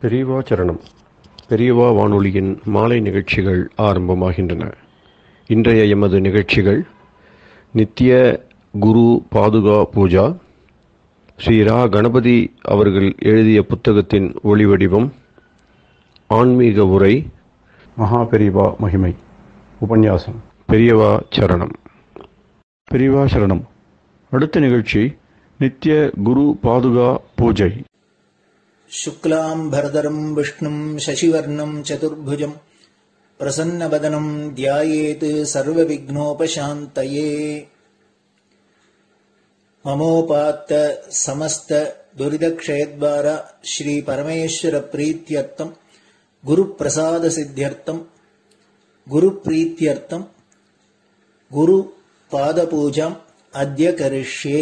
பெரியவா சரணம் பெரியவா வானொலியின் மாலை நிகழ்ச்சிகள் ஆரம்பமாகின்றன இன்றைய எமது நிகழ்ச்சிகள் நித்திய குரு பாதுகா பூஜா ஸ்ரீ ரா கணபதி அவர்கள் எழுதிய புத்தகத்தின் ஒளிவடிவம் ஆன்மீக உரை மகா பெரியவா மகிமை உபன்யாசம் பெரியவா சரணம் பெரியவா சரணம் அடுத்த நிகழ்ச்சி நித்திய குரு பாதுகா பூஜை शुक्लाम्भरधरम् विष्णुम् शशिवर्णम् चतुर्भुजम् प्रसन्नवदनम् ध्यायेत् सर्वविघ्नोपशान्तये ममोपात्त समस्त दुरिदक्षयद्वार श्रीपरमेश्वरप्रीत्यर्थम् गुरुप्रसादसिद्ध्यर्थम् गुरुप्रीत्यर्थम् गुरुपादपूजाम् अद्य करिष्ये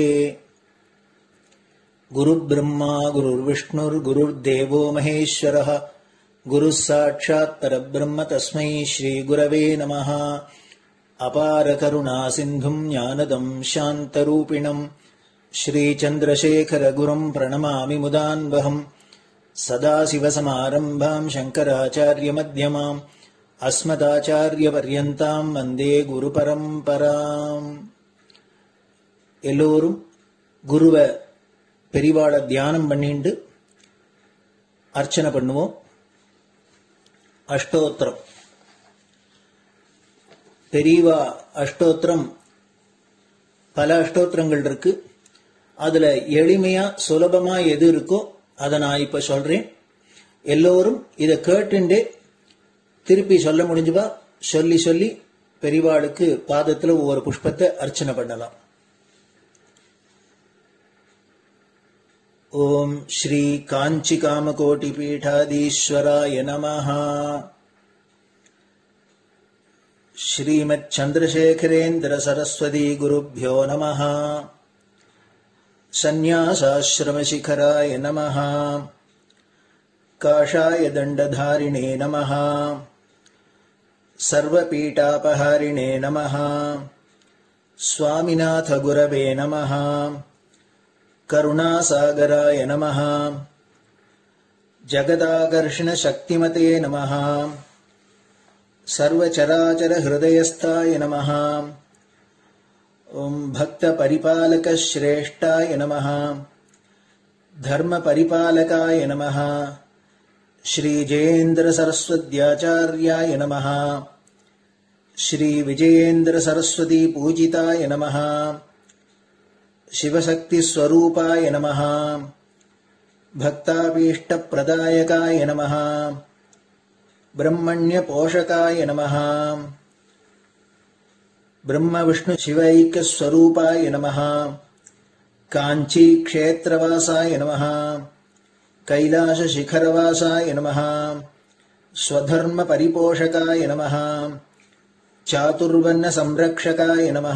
गुरुब्रह्मा गुरुर्विष्णुर्गुरुर्देवो महेश्वरः गुरुः साक्षात् परब्रह्म तस्मै श्रीगुरवे नमः अपारकरुणासिन्धुम् ज्ञानदम् शान्तरूपिणम् श्रीचन्द्रशेखरगुरुम् प्रणमामि मुदान्वहम् सदाशिवसमारम्भाम् शङ्कराचार्यमध्यमाम् अस्मदाचार्यपर्यन्ताम् वन्दे குருபரம்பராம் எல்லோரும் குருவை பெரிவாளை தியானம் பண்ணிண்டு அர்ச்சனை பண்ணுவோம் அஷ்டோத்திரம் பெரியவா அஷ்டோத்திரம் பல அஷ்டோத்திரங்கள் இருக்கு அதுல எளிமையா சுலபமா எது இருக்கோ அதை நான் இப்ப சொல்றேன் எல்லோரும் இதை கேட்டுண்டே திருப்பி சொல்ல முடிஞ்சுபா சொல்லி சொல்லி பெரிவாளுக்கு பாதத்துல ஒவ்வொரு புஷ்பத்தை அர்ச்சனை பண்ணலாம் ॐ श्रीकाञ्चिकामकोटिपीठाधीश्वराय नमः श्रीमच्छन्द्रशेखरेन्द्रसरस्वती नमः सन्न्यासाश्रमशिखराय नमः काषाय दण्डधारिणे नमः सर्वपीठापहारिणे नमः स्वामिनाथगुरवे नमः करुणासागराय नमः जगदाकर्षणशक्तिमते नमः सर्वचराचरहृदयस्थाय नमः ॐ भक्तपरिपालकश्रेष्ठाय नमः धर्मपरिपालकाय नमः श्रीजयेन्द्रसरस्वत्याचार्याय नमः श्रीविजयेन्द्रसरस्वतीपूजिताय नमः शिवशक्तिस्वरूपाय नमः भक्ताभीष्टप्रदायकाय नमः ब्रह्मण्यपोषकाय नमः ब्रह्मविष्णुशिवैक्यस्वरूपाय नमः काञ्चीक्षेत्रवासाय नमः कैलासशिखरवासाय नमः स्वधर्मपरिपोषकाय नमः चातुर्वर्णसंरक्षकाय नमः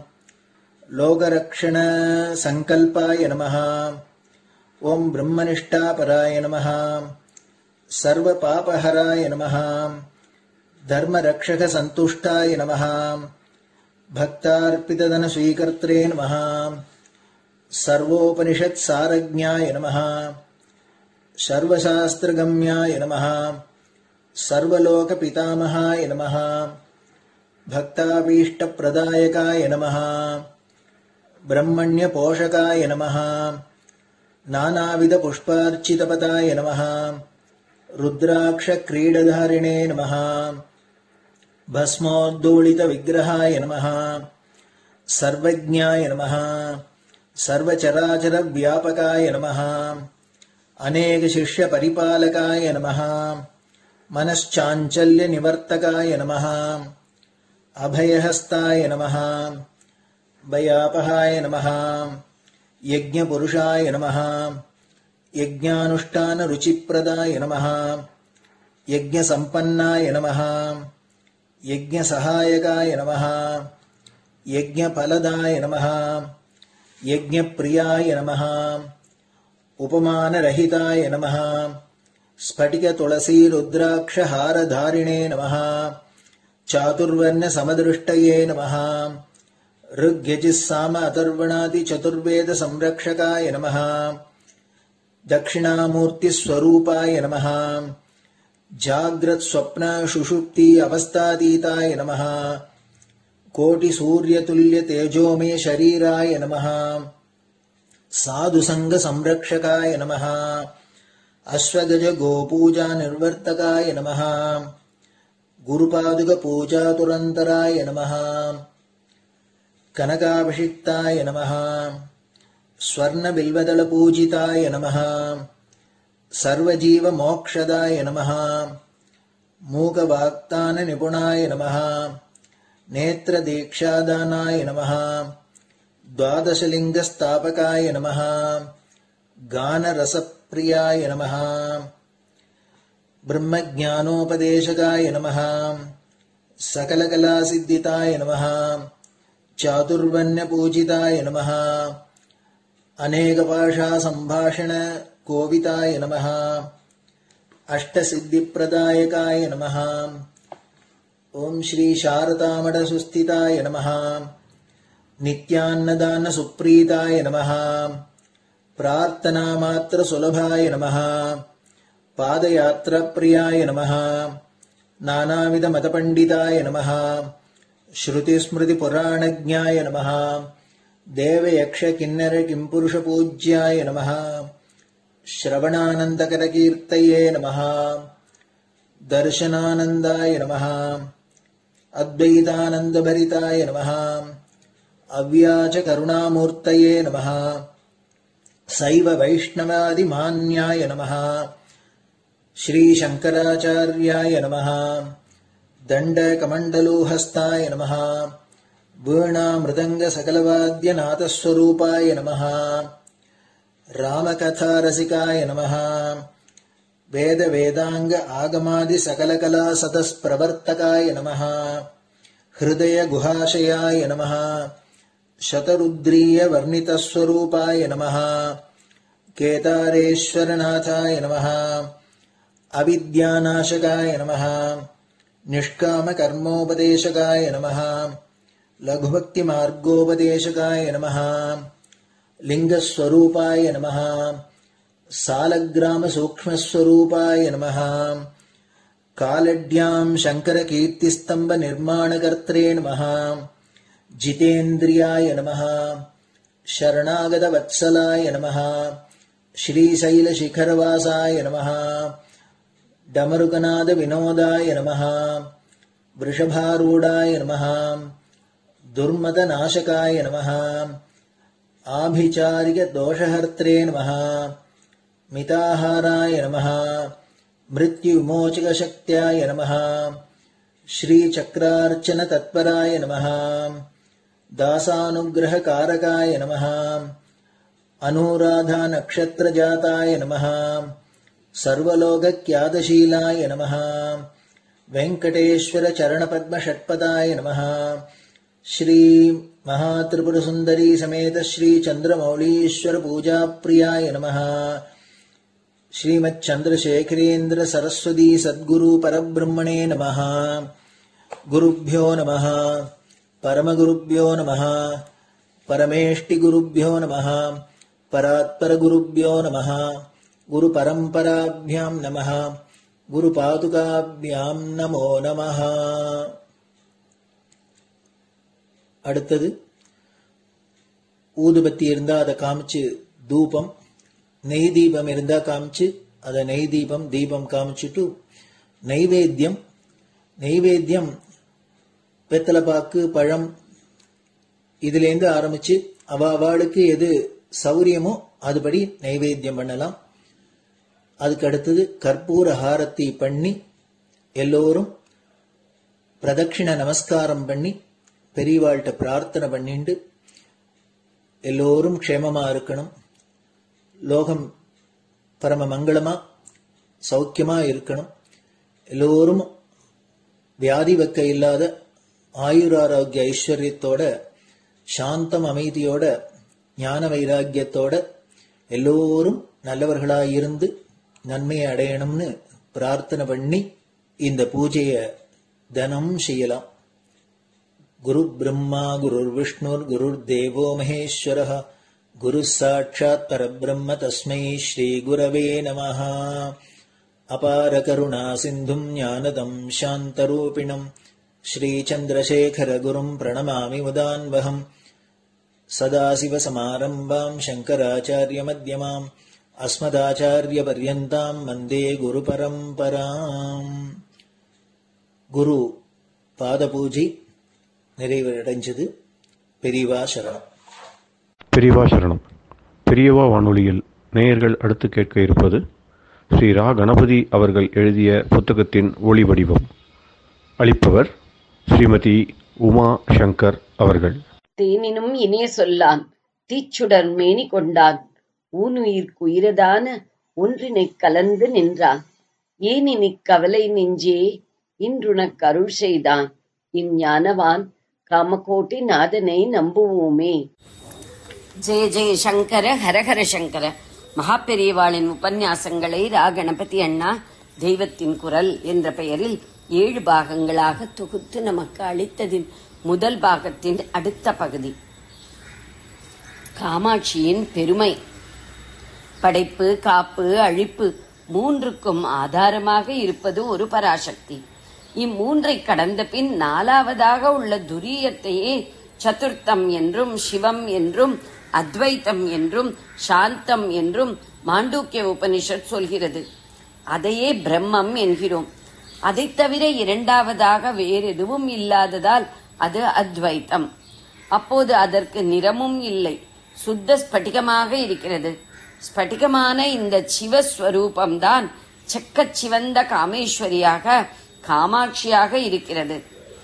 लोकरक्षणसङ्कल्पाय नमः ॐ ब्रह्मनिष्ठापराय नमः सर्वपापहराय नमः धर्मरक्षकसन्तुष्टाय नमः भक्तार्पितधनस्वीकर्त्रे नमः सर्वोपनिषत्सारज्ञाय नमः सर्वशास्त्रगम्याय नमः सर्वलोकपितामहाय नमः भक्ताभीष्टप्रदायकाय नमः ब्रह्मण्यपोषकाय नमः नानाविधपुष्पार्चितपदाय नमः रुद्राक्षक्रीडधारिणे नमः भस्मोद्दोलितविग्रहाय नमः सर्वज्ञाय नमः सर्वचराचरव्यापकाय नमः अनेकशिष्यपरिपालकाय नमः मनश्चाञ्चल्यनिवर्तकाय नमः अभयहस्ताय नमः भयापहाय नमः यज्ञपुरुषाय नमः यज्ञानुष्ठानरुचिप्रदाय नमः यज्ञसम्पन्नाय नमः यज्ञसहायकाय नमः यज्ञफलदाय नमः यज्ञप्रियाय नमः उपमानरहिताय नमः स्फटिकतुलसीरुद्राक्षहारधारिणे नमः चातुर्वर्णसमदृष्टये नमः ऋग्यजिस्साम अथर्वणादिचतुर्वेदसंरक्षकाय नमः दक्षिणामूर्तिस्वरूपाय नमः जाग्रत्स्वप्नशुषुप्ति अवस्थातीताय नमः कोटिसूर्यतुल्यतेजोमे शरीराय नमः साधुसङ्गसंरक्षकाय नमः अश्वगजगोपूजानिर्वर्तकाय नमः गुरुपादुकपूजातुरन्तराय नमः कनकाभिषिक्ताय नमः स्वर्णबिल्वदलपूजिताय नमः सर्वजीवमोक्षदाय नमः मूकवाक्ताननिपुणाय नमः नेत्रदीक्षादानाय नमः द्वादशलिङ्गस्थापकाय नमः गानरसप्रियाय नमः ब्रह्मज्ञानोपदेशकाय नमः सकलकलासिद्धिताय नमः चातुर्वण्यपूजिताय नमः अनेकभाषासम्भाषणकोविताय नमः अष्टसिद्धिप्रदायकाय नमः ॐ श्रीशारदामठसुस्थिताय नमः नित्यान्नदानसुप्रीताय नमः प्रार्थनामात्रसुलभाय नमः पादयात्राप्रियाय नमः नानाविधमतपण्डिताय नमः श्रुतिस्मृतिपुराणज्ञाय नमः देवयक्षकिन्नरकिम्पुरुषपूज्याय नमः श्रवणानन्दकरकीर्तये नमः दर्शनानन्दाय नमः अद्वैतानन्दभरिताय नमः अव्याचकरुणामूर्तये नमः सैव वैष्णवादिमान्याय नमः श्रीशङ्कराचार्याय नमः दण्डकमण्डलोहस्ताय नमः वीणामृदङ्गसकलवाद्यनाथस्वरूपाय नमः रामकथारसिकाय नमः वेदवेदाङ्ग आगमादिसकलकलासतस्प्रवर्तकाय नमः हृदयगुहाशयाय नमः शतरुद्रीयवर्णितस्वरूपाय नमः केदारेश्वरनाथाय नमः अविद्यानाशकाय नमः निष्कामकर्मोपदेशकाय नमः लघुभक्तिमार्गोपदेशकाय नमः लिङ्गस्वरूपाय नमः सालग्रामसूक्ष्मस्वरूपाय नमः कालड्याम् शङ्करकीर्तिस्तम्भनिर्माणकर्त्रे नमः जितेन्द्रियाय नमः शरणागतवत्सलाय नमः श्रीशैलशिखरवासाय नमः डमरुकनादविनोदाय नमः वृषभारूढाय नमः दुर्मदनाशकाय नमः आभिचारिकदोषहर्त्रे नमः मिताहाराय नमः मृत्युविमोचकशक्त्याय नमः श्रीचक्रार्चनतत्पराय नमः दासानुग्रहकारकाय नमः अनुराधानक्षत्रजाताय नमः सर्वलोकक्यादशीलाय नमः वेङ्कटेश्वरचरणपद्मषट्पदाय नमः श्रीमहात्रिपुरसुन्दरी समेत श्रीचन्द्रमौलीश्वरपूजाप्रियाय नमः श्रीमच्चन्द्रशेखरेन्द्र सरस्वती सद्गुरु परब्रह्मणे नमः गुरुभ्यो नमः परमगुरुभ्यो नमः परमेष्टिगुरुभ्यो नमः परात्परगुरुभ्यो नमः गुरुपरम्पराभ्यां नमः குருபாதுகாபியாம் நமோ நமः அடுத்தது ஊதுபத்தி இருந்தா அதை காமிச்சு தூபம் நெய் தீபம் இருந்தா காமிச்சு அதை நெய் தீபம் தீபம் காமிச்சுட்டு நைவேத்தியம் நைவேத்தியம் வெத்தலைப்பாக்கு பழம் இதுலேருந்து ஆரம்பிச்சு அவ அவளுக்கு எது சௌரியமோ அதுபடி நைவேத்தியம் பண்ணலாம் அதுக்கு அடுத்தது கற்பூர ஹாரத்தி பண்ணி எல்லோரும் பிரதட்சிண நமஸ்காரம் பண்ணி பெரியவாள்கிட்ட பிரார்த்தனை பண்ணிண்டு எல்லோரும் க்ஷேமமா இருக்கணும் லோகம் பரம மங்களமா சௌக்கியமா இருக்கணும் எல்லோரும் வியாதி வெக்க இல்லாத ஆயுராரோக்கிய ஐஸ்வர்யத்தோட சாந்தம் அமைதியோட ஞான வைராக்கியத்தோட எல்லோரும் நல்லவர்களாய் இருந்து நன்மையை அடையணும்னு பிரார்த்தனை பண்ணி இந்த பூஜைய தினம் செய்யலாம் குரு பிரம்மா குருர் விஷ்ணுர் குருர் தேவோ மகேஸ்வர गुरुः साक्षात् परब्रह्म तस्मै श्रीगुरवे नमः अपारकरुणासिन्धुम् ज्ञानदम् शान्तरूपिणम् श्रीचन्द्रशेखरगुरुम् प्रणमामि मुदान्वहम् सदाशिवसमारम्भाम् शङ्कराचार्यमध्यमाम् अस्मदाचार्यपर्यन्ताम् वन्दे गुरुपरम्पराम् குரு பாதபூஜை நிறைவடைஞ்சது பெரியவா சரணம் பெரியவா சரணம் பெரியவா வானொலியில் நேயர்கள் அடுத்து கேட்க இருப்பது ஸ்ரீ ரா கணபதி அவர்கள் எழுதிய புத்தகத்தின் ஒளி வடிவம் அளிப்பவர் ஸ்ரீமதி உமா சங்கர் அவர்கள் தேனினும் இனிய சொல்லான் தீச்சுடர் மேனி கொண்டான் ஊனுயிர்க்கு உயிரதான ஒன்றினைக் கலந்து நின்றான் ஏனினிக் கவலை நெஞ்சே இன்றுனக் அருள் செய்தான் இஞ்ஞானவான் காமகோட்டி நாதனை நம்புவோமே ஜெய ஜெய சங்கர ஹரஹர சங்கர மகாபெரியவாளின் உபன்யாசங்களை ரா கணபதி அண்ணா தெய்வத்தின் குரல் என்ற பெயரில் ஏழு பாகங்களாக தொகுத்து நமக்கு அளித்ததின் முதல் பாகத்தின் அடுத்த பகுதி காமாட்சியின் பெருமை படைப்பு காப்பு அழிப்பு மூன்றுக்கும் ஆதாரமாக இருப்பது ஒரு பராசக்தி இம்மூன்றை கடந்த பின் நாலாவதாக உள்ள துரியத்தையே சதுர்த்தம் என்றும் சிவம் என்றும் அத்வைத்தம் என்றும் சாந்தம் என்றும் மாண்டூக்கிய உபனிஷத் சொல்கிறது அதையே பிரம்மம் என்கிறோம் அதைத் தவிர இரண்டாவதாக வேறெதுவும் இல்லாததால் அது அத்வைத்தம் அப்போது அதற்கு நிறமும் இல்லை சுத்த ஸ்படிகமாக இருக்கிறது ஸ்படிகமான இந்த சிவஸ்வரூபம்தான் செக்கச் சிவந்த காமேஸ்வரியாக காமாட்சியாக இருக்கிறது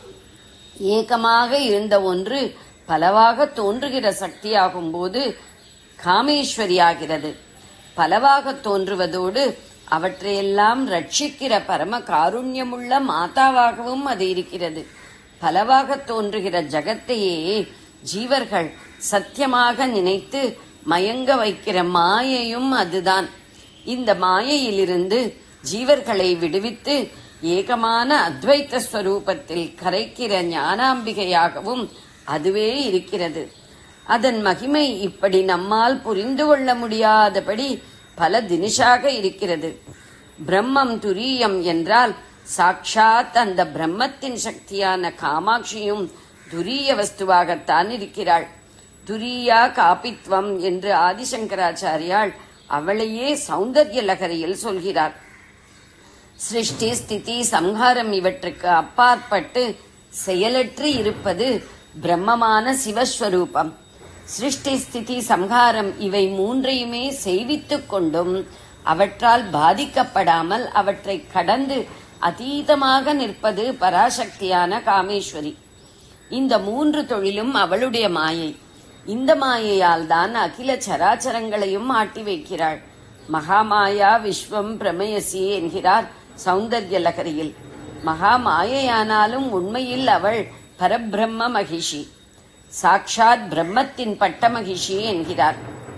ஏகமாக இருந்த ஒன்று பலவாக தோன்றுகிற சக்தியாகும் போது காமேஸ்வரியாகிறது பலவாக தோன்றுவதோடு அவற்றையெல்லாம் ரட்சிக்கிற பரம காருண்யமுள்ள மாதாவாகவும் அது இருக்கிறது பலவாக தோன்றுகிற ஜகத்தையே ஜீவர்கள் சத்தியமாக நினைத்து மயங்க வைக்கிற மாயையும் அதுதான் இந்த மாயையிலிருந்து ஜீவர்களை விடுவித்து ஏகமான அத்வைத்த ஸ்வரூபத்தில் கரைக்கிற ஞானாம்பிகையாகவும் அதுவே இருக்கிறது அதன் மகிமை இப்படி நம்மால் புரிந்து கொள்ள முடியாதபடி பல தினிஷாக இருக்கிறது பிரம்மம் துரியம் என்றால் சாட்சாத் அந்த பிரம்மத்தின் சக்தியான காமாட்சியும் துரிய வஸ்துவாகத்தான் இருக்கிறாள் துரியா காபித்வம் என்று ஆதிசங்கராச்சாரியால் அவளையே சௌந்தர்ய லகரியில் சொல்கிறார் சிருஷ்டி ஸ்திதி சம்ஹாரம் இவற்றுக்கு அப்பாற்பட்டு செயலற்று இருப்பது பிரம்மமான சிவஸ்வரூபம் சிருஷ்டி ஸ்திதி சம்ஹாரம் இவை மூன்றையுமே செய்வித்துக் கொண்டும் அவற்றால் பாதிக்கப்படாமல் அவற்றை கடந்து அதீதமாக நிற்பது பராசக்தியான காமேஸ்வரி இந்த மூன்று தொழிலும் அவளுடைய மாயை இந்த மாயையால் தான் அகில சராச்சரங்களையும் ஆட்டி வைக்கிறாள் மகாமாயா விஸ்வம் பிரமயசி என்கிறார் சௌந்தர்ய லகரியில் மகா மாயையானாலும் உண்மையில் அவள் பரபிரம்ம மகிஷி சாக்ஷாத் பிரம்மத்தின் பட்ட மகிஷி என்கிறார்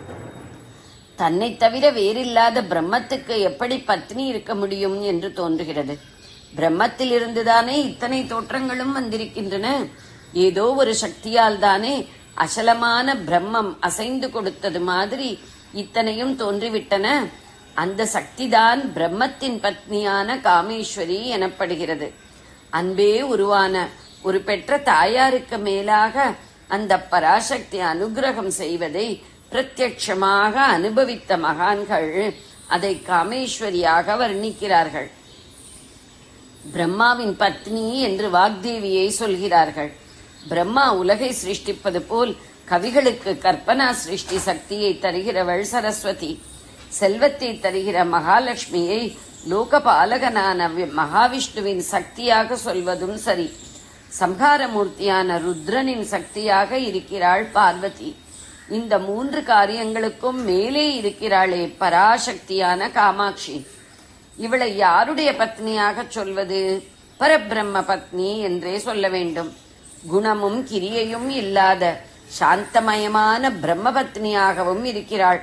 தன்னை தவிர வேறில்லாத பிரம்மத்துக்கு எப்படி பத்னி இருக்க முடியும் என்று தோன்றுகிறது பிரம்மத்தில் இருந்துதானே இத்தனை தோற்றங்களும் வந்திருக்கின்றன ஏதோ ஒரு சக்தியால் தானே அசலமான பிரம்மம் அசைந்து கொடுத்தது மாதிரி இத்தனையும் தோன்றிவிட்டன அந்த சக்திதான் பிரம்மத்தின் பத்னியான காமேஸ்வரி எனப்படுகிறது அன்பே உருவான ஒரு பெற்ற தாயாருக்கு மேலாக அந்த பராசக்தி அனுகிரகம் செய்வதை பிரத்யட்சமாக அனுபவித்த மகான்கள் அதை காமேஸ்வரியாக வர்ணிக்கிறார்கள் பிரம்மாவின் பத்னி என்று வாக்தேவியை சொல்கிறார்கள் பிரம்மா உலகை சிருஷ்டிப்பது போல் கவிகளுக்கு கற்பனா சிருஷ்டி சக்தியை தருகிறவள் சரஸ்வதி செல்வத்தை தருகிற மகாலட்சுமியை லோகபாலகனான வி- மகாவிஷ்ணுவின் சக்தியாக சொல்வதும் சரி சம்ஹாரமூர்த்தியான ருத்ரனின் சக்தியாக இருக்கிறாள் பார்வதி இந்த மூன்று காரியங்களுக்கும் மேலே இருக்கிறாளே பராசக்தியான காமாட்சி இவளை யாருடைய பத்னியாக சொல்வது பரபிரம்ம பத்னி என்றே சொல்ல வேண்டும் குணமும் கிரியையும் இல்லாத சாந்தமயமான பிரம்ம பத்னியாகவும் இருக்கிறாள்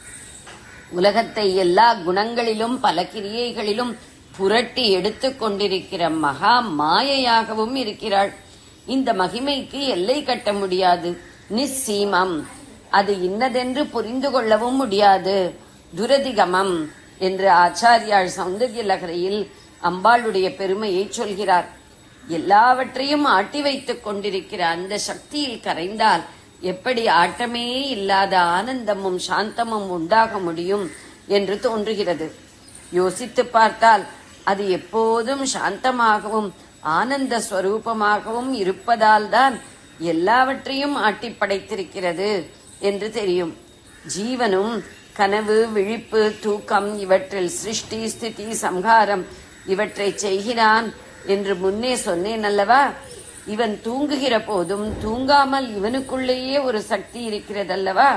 உலகத்தை எல்லா குணங்களிலும் பல கிரியைகளிலும் புரட்டி எடுத்துக் கொண்டிருக்கிற மகா மாயையாகவும் இருக்கிறாள் இந்த மகிமைக்கு எல்லை கட்ட முடியாது நிஸ்ஸீமம் அது இன்னதென்று புரிந்து கொள்ளவும் முடியாது துரதிகமம் என்று ஆச்சாரியாள் சௌந்தர்ய லகரையில் அம்பாளுடைய பெருமையை சொல்கிறார் எல்லாவற்றையும் ஆட்டி வைத்துக் கொண்டிருக்கிற அந்த சக்தியில் கரைந்தால் எப்படி ஆட்டமே இல்லாத ஆனந்தமும் சாந்தமும் உண்டாக முடியும் என்று தோன்றுகிறது யோசித்து பார்த்தால் அது எப்போதும் சாந்தமாகவும் ஆனந்த ஸ்வரூபமாகவும் இருப்பதால் தான் எல்லாவற்றையும் ஆட்டி படைத்திருக்கிறது என்று தெரியும் ஜீவனும் கனவு விழிப்பு தூக்கம் இவற்றில் சிருஷ்டி ஸ்திதி சம்ஹாரம் இவற்றை செய்கிறான் என்று முன்னே சொன்னேன் அல்லவா இவன் தூங்குகிற போதும் தூங்காமல் இவனுக்குள்ளேயே ஒரு சக்தி இருக்கிறதல்லவா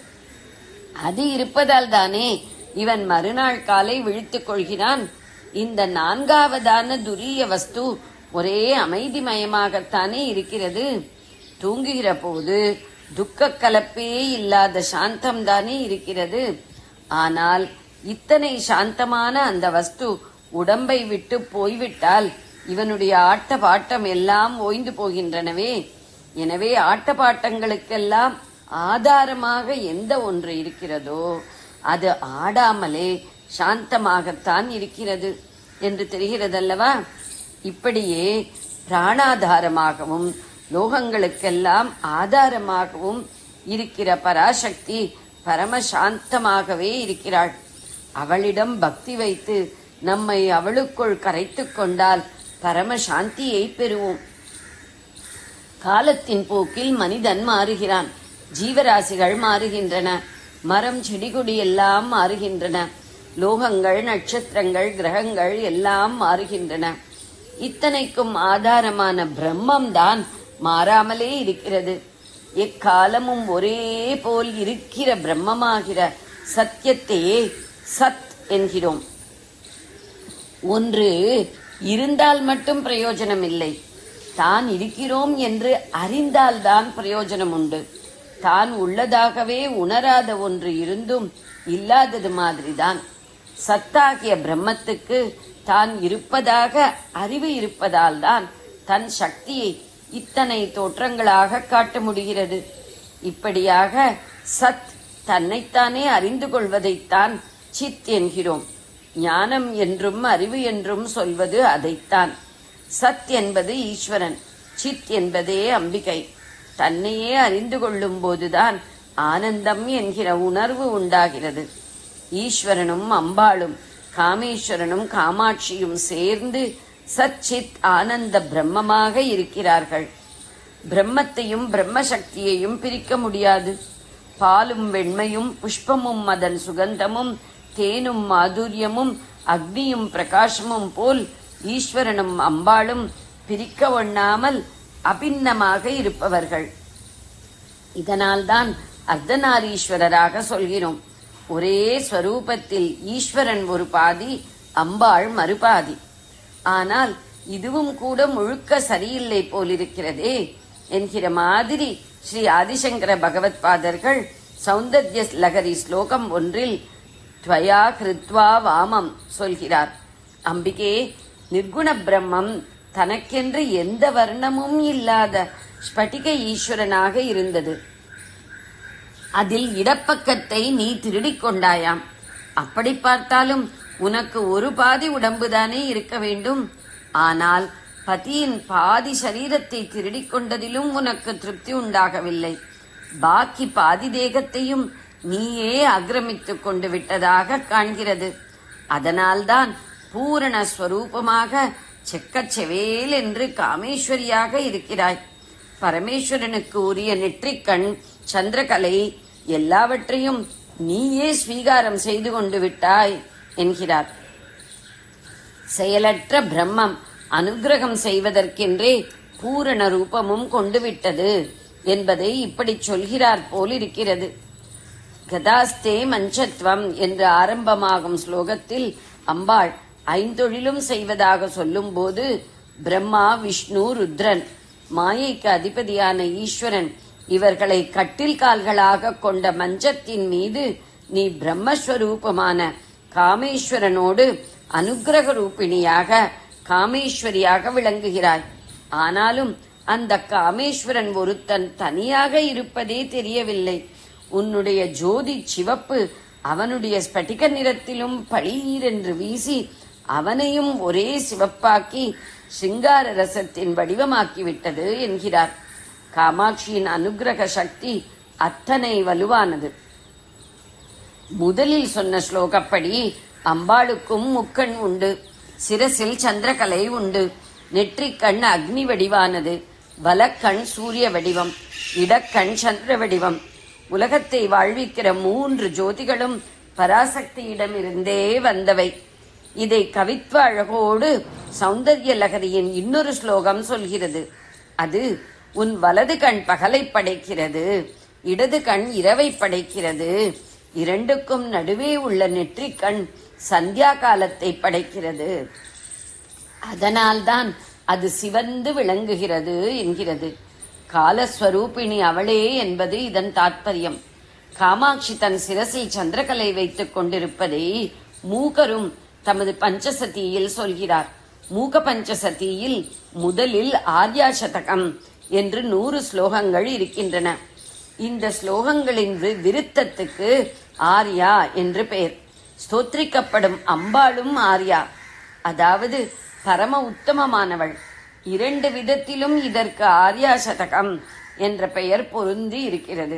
அது இருப்பதால் தானே இவன் மறுநாள் காலை விழித்துக் கொள்கிறான் இந்த நான்காவதான துரிய வஸ்து ஒரே அமைதிமயமாகத்தானே இருக்கிறது தூங்குகிற போது துக்க கலப்பே இல்லாத சாந்தம் தானே இருக்கிறது ஆனால் இத்தனை சாந்தமான அந்த வஸ்து உடம்பை விட்டு போய்விட்டால் இவனுடைய ஆட்ட பாட்டம் எல்லாம் ஓய்ந்து போகின்றனவே எனவே ஆட்ட பாட்டங்களுக்கெல்லாம் ஆதாரமாக எந்த ஒன்று இருக்கிறதோ அது ஆடாமலே சாந்தமாகத்தான் இருக்கிறது என்று தெரிகிறதல்லவா இப்படியே பிராணாதாரமாகவும் லோகங்களுக்கெல்லாம் ஆதாரமாகவும் இருக்கிற பராசக்தி பரமசாந்தமாகவே இருக்கிறாள் அவளிடம் பக்தி வைத்து நம்மை அவளுக்குள் கரைத்துக் கொண்டால் பரமசாந்தியை பெறுவோம் காலத்தின் போக்கில் மனிதன் மாறுகிறான் ஜீவராசிகள் மாறுகின்றன மரம் செடிகொடி எல்லாம் மாறுகின்றன லோகங்கள் நட்சத்திரங்கள் கிரகங்கள் எல்லாம் மாறுகின்றன இத்தனைக்கும் ஆதாரமான பிரம்மம் தான் மாறாமலே இருக்கிறது எக்காலமும் ஒரே போல் இருக்கிற பிரம்மமாகிற சத்தியத்தையே சத் என்கிறோம் ஒன்று இருந்தால் மட்டும் பிரயோஜனம் இல்லை தான் இருக்கிறோம் என்று அறிந்தால்தான் பிரயோஜனம் உண்டு தான் உள்ளதாகவே உணராத ஒன்று இருந்தும் இல்லாதது மாதிரிதான் சத்தாகிய பிரம்மத்துக்கு தான் இருப்பதாக அறிவு இருப்பதால் தான் தன் சக்தியை இத்தனை தோற்றங்களாக காட்ட முடிகிறது இப்படியாக சத் தன்னைத்தானே அறிந்து கொள்வதைத்தான் சித் என்கிறோம் ஞானம் என்றும் அறிவு என்றும் சொல்வது அதைத்தான் சத் என்பது ஈஸ்வரன் சித் என்பதே அம்பிகை தன்னையே அறிந்து கொள்ளும் போதுதான் ஆனந்தம் என்கிற உணர்வு உண்டாகிறது ஈஸ்வரனும் அம்பாளும் காமேஸ்வரனும் காமாட்சியும் சேர்ந்து சச்சித் ஆனந்த பிரம்மமாக இருக்கிறார்கள் பிரம்மத்தையும் பிரம்மசக்தியையும் பிரிக்க முடியாது பாலும் வெண்மையும் புஷ்பமும் அதன் சுகந்தமும் தேனும் மாதுரியமும் அக்னியும் பிரகாசமும் போல் ஈஸ்வரனும் அம்பாளும் பிரிக்க ஒண்ணாமல் அபின்னமாக இருப்பவர்கள் இதனால்தான் அர்த்தநாரீஸ்வரராக சொல்கிறோம் ஒரே ஸ்வரூபத்தில் ஈஸ்வரன் ஒரு பாதி அம்பாள் மறுபாதி ஆனால் இதுவும் கூட முழுக்க சரியில்லை போலிருக்கிறதே என்கிற மாதிரி ஸ்ரீ ஆதிசங்கர பகவத் பாதர்கள் சௌந்தர்ய லகரி ஸ்லோகம் ஒன்றில் துவயா கிருத்வா வாமம் சொல்கிறார் அம்பிகே நிர்குண பிரம்மம் தனக்கென்று எந்த வர்ணமும் இல்லாத ஸ்பட்டிக ஈஸ்வரனாக இருந்தது அதில் இடப்பக்கத்தை நீ திருடிக் கொண்டாயாம் அப்படி பார்த்தாலும் உனக்கு ஒரு பாதி உடம்புதானே இருக்க வேண்டும் ஆனால் பதியின் பாதி சரீரத்தை திருடிக் கொண்டதிலும் உனக்கு திருப்தி உண்டாகவில்லை பாக்கி பாதி தேகத்தையும் நீயே ஆக்கிரமித்துக் கொண்டு விட்டதாக காண்கிறது அதனால்தான் பூரண ஸ்வரூபமாக செக்கச் செவேல் என்று காமேஸ்வரியாக இருக்கிறாய் பரமேஸ்வரனுக்கு உரிய நெற்றிக்கண் சந்திரகலை எல்லாவற்றையும் நீயே ஸ்வீகாரம் செய்து கொண்டு விட்டாய் என்கிறார் செயலற்ற பிரம்மம் அனுக்கிரகம் செய்வதற்கென்றே பூரண ரூபமும் கொண்டு விட்டது என்பதை இப்படி சொல்கிறார் போல் இருக்கிறது கதாஸ்தே மஞ்சத்வம் என்று ஆரம்பமாகும் ஸ்லோகத்தில் அம்பாள் ஐந்தொழிலும் செய்வதாக சொல்லும்போது பிரம்மா விஷ்ணு ருத்ரன் மாயைக்கு அதிபதியான ஈஸ்வரன் இவர்களை கட்டில் கால்களாக கொண்ட மஞ்சத்தின் மீது நீ பிரம்மஸ்வரூபமான காமேஸ்வரனோடு அனுக்கிரக ரூபிணியாக காமேஸ்வரியாக விளங்குகிறாய் ஆனாலும் அந்த காமேஸ்வரன் ஒருத்தன் தனியாக இருப்பதே தெரியவில்லை உன்னுடைய ஜோதி சிவப்பு அவனுடைய ஸ்பட்டிக நிறத்திலும் பளீர் என்று வீசி அவனையும் ஒரே சிவப்பாக்கி சிங்கார ரசத்தின் வடிவமாக்கி விட்டது என்கிறார் காமாட்சியின் அனுக்கிரக சக்தி அத்தனை வலுவானது முதலில் சொன்ன ஸ்லோகப்படி அம்பாளுக்கும் முக்கண் உண்டு சிரசில் சந்திரகலை உண்டு நெற்றிக்கண் அக்னி வடிவானது வலக்கண் சூரிய வடிவம் இடக்கண் சந்திர வடிவம் உலகத்தை வாழ்விக்கிற மூன்று ஜோதிகளும் பராசக்தியிடமிருந்தே வந்தவை இதை கவித்வ அழகோடு சௌந்தர்ய லகரியின் இன்னொரு ஸ்லோகம் சொல்கிறது அது உன் வலது கண் பகலை படைக்கிறது இடது கண் இரவை படைக்கிறது இரண்டுக்கும் நடுவே உள்ள நெற்றிக்கண் சந்தியா காலத்தை படைக்கிறது அதனால்தான் அது சிவந்து விளங்குகிறது என்கிறது காலஸ்வரூபிணி அவளே என்பது இதன் தாத்பரியம் காமாட்சி தன் சிரசில் சந்திரகலை வைத்துக் கொண்டிருப்பதை மூகரும் தமது பஞ்சசதியில் சொல்கிறார் மூக பஞ்சசதியில் முதலில் ஆர்யா சதகம் என்று நூறு ஸ்லோகங்கள் இருக்கின்றன இந்த ஸ்லோகங்களின் வி- விருத்தத்துக்கு ஆர்யா என்று பெயர் ஸ்தோத்திரிக்கப்படும் அம்பாளும் ஆர்யா அதாவது பரம உத்தமமானவள் இரண்டு விதத்திலும் இதற்கு ஆர்யா சதகம் என்ற பெயர் பொருந்தி இருக்கிறது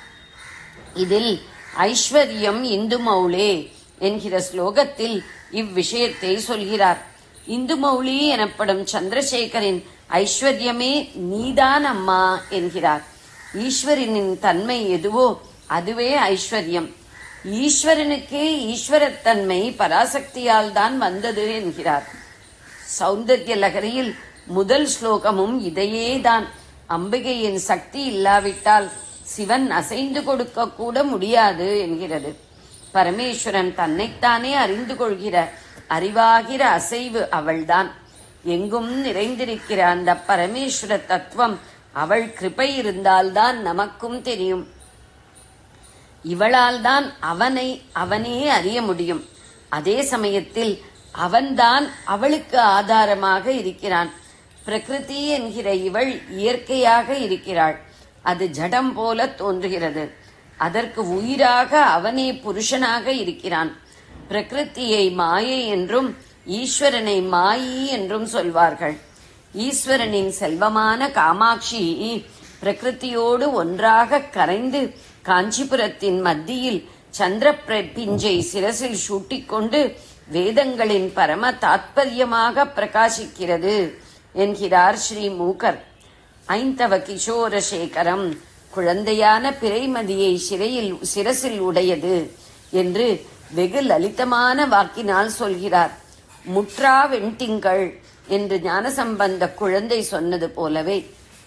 இதில் ஐஸ்வர்யம் இந்து மௌலே என்கிற ஸ்லோகத்தில் இவ்விஷயத்தை சொல்கிறார் இந்து மௌலி எனப்படும் சந்திரசேகரின் ஐஸ்வர்யமே நீதான் அம்மா என்கிறார் ஈஸ்வரனின் தன்மை எதுவோ அதுவே ஐஸ்வர்யம் ஈஸ்வரனுக்கே ஈஸ்வரத்தன்மை பராசக்தியால் தான் வந்தது என்கிறார் சௌந்தர்ய லகரியில் முதல் ஸ்லோகமும் இதையேதான் அம்பிகையின் சக்தி இல்லாவிட்டால் சிவன் அசைந்து கொடுக்க கூட முடியாது என்கிறது பரமேஸ்வரன் தன்னைத்தானே அறிந்து கொள்கிற அறிவாகிற அசைவு அவள்தான் எங்கும் நிறைந்திருக்கிற அந்த பரமேஸ்வர தத்துவம் அவள் கிருபை இருந்தால்தான் நமக்கும் தெரியும் இவளால் தான் அவனை அவனே அறிய முடியும் அதே சமயத்தில் அவன்தான் அவளுக்கு ஆதாரமாக இருக்கிறான் பிரகிருதி என்கிற இவள் இயற்கையாக இருக்கிறாள் அது ஜடம் போல தோன்றுகிறது அதற்கு உயிராக அவனே புருஷனாக இருக்கிறான் பிரகிருத்தியை மாயை என்றும் ஈஸ்வரனை மாயி என்றும் சொல்வார்கள் ஈஸ்வரனின் செல்வமான காமாட்சி பிரகிருத்தியோடு ஒன்றாக கரைந்து காஞ்சிபுரத்தின் மத்தியில் சந்திர பிஞ்சை சிரசில் சூட்டிக்கொண்டு வேதங்களின் பரம தாத்பரியமாக பிரகாசிக்கிறது என்கிறார் ஸ்ரீ மூகர் ஐந்தவ கிஷோர சேகரம் குழந்தையான பிறைமதியை சிறையில் சிரசில் உடையது என்று வெகு லலிதமான வாக்கினால் சொல்கிறார் முற்றா வெண்திங்கள் என்று ஞானசம்பந்த குழந்தை சொன்னது போலவே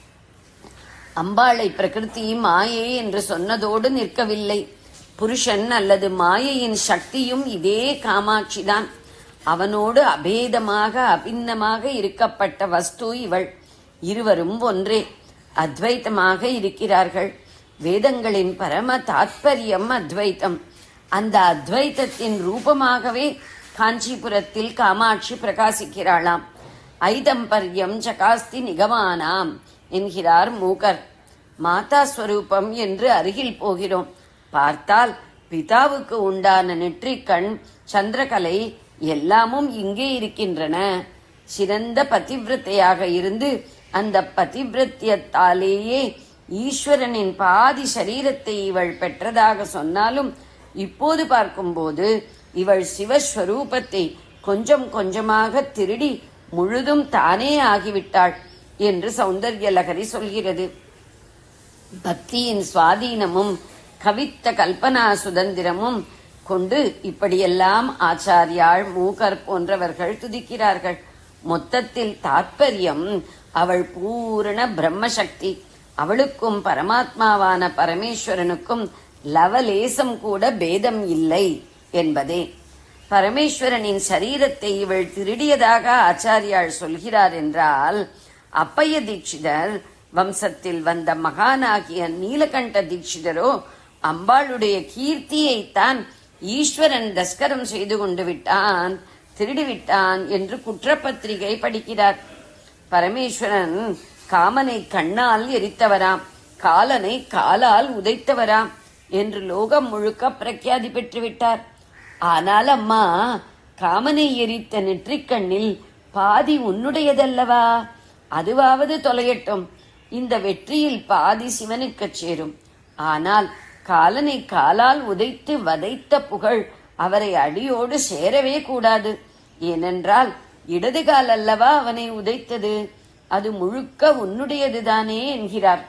அம்பாளை பிரகிருதி மாயை என்று சொன்னதோடு நிற்கவில்லை புருஷன் அல்லது மாயையின் சக்தியும் இதே காமாட்சிதான் அவனோடு அபேதமாக அபின்னமாக இருக்கப்பட்ட வஸ்து இவள் இருவரும் ஒன்றே அத்வைத்தமாக இருக்கிறார்கள் வேதங்களின் பரம தாத்பரியம் அத்வைத்தம் அந்த அத்வைத்தத்தின் ரூபமாகவே காஞ்சிபுரத்தில் காமாட்சி பிரகாசிக்கிறாளாம் ஐதம்பர்யம் சகாஸ்தி நிகமானாம் என்கிறார் மூகர் மாதா ஸ்வரூபம் என்று அருகில் போகிறோம் பார்த்தால் பிதாவுக்கு உண்டான நெற்றிக்கண் சந்திரகலை எல்லாமும் இங்கே இருக்கின்றன சிறந்த பதிவிரத்தையாக இருந்து அந்த பதிவிரத்தியத்தாலேயே ஈஸ்வரனின் பாதி சரீரத்தை இவள் பெற்றதாக சொன்னாலும் இப்போது பார்க்கும்போது இவள் சிவஸ்வரூபத்தை கொஞ்சம் கொஞ்சமாக திருடி முழுதும் தானே ஆகிவிட்டாள் என்று சௌந்தர்ய லகரி சொல்கிறது பக்தியின் சுவாதீனமும் கவித்த கல்பனா சுதந்திரமும் கொண்டு இப்படியெல்லாம் ஆச்சாரியாள் மூகர் போன்றவர்கள் துதிக்கிறார்கள் மொத்தத்தில் தாத்பரியம் அவள் பூரண பிரம்மசக்தி அவளுக்கும் பரமாத்மாவான பரமேஸ்வரனுக்கும் லவலேசம் கூட பேதம் இல்லை என்பதே பரமேஸ்வரனின் சரீரத்தை இவள் திருடியதாக ஆச்சாரியாள் சொல்கிறார் என்றால் அப்பைய தீட்சிதர் வம்சத்தில் வந்த மகானாகிய நீலகண்ட தீட்சிதரோ அம்பாளுடைய கீர்த்தியைத்தான் ஈஸ்வரன் தஸ்கரம் செய்து கொண்டு விட்டான் திருடிவிட்டான் என்று குற்றப்பத்திரிகை படிக்கிறார் பரமேஸ்வரன் காமனை கண்ணால் எரித்தவராம் காலனை காலால் உதைத்தவராம் என்று லோகம் முழுக்க பிரఖ్యాதி பெற்று விட்டார் ஆனால் அம்மா காமனை எரித்த நெற்றிக்கண்ணில் பாதி உன்னுடையதல்லவா அதுவாவது தொலையட்டும் இந்த வெற்றியில் பாதி சிவனுக்குச் சேரும் ஆனால் காலனை காலால் உதைத்து வதைத்த புகழ் அவரை அடியோடு சேரவே கூடாது ஏனென்றால் இடது கால் அல்லவா அவனை உதைத்தது அது முழுக்க உன்னுடையதுதானே என்கிறார்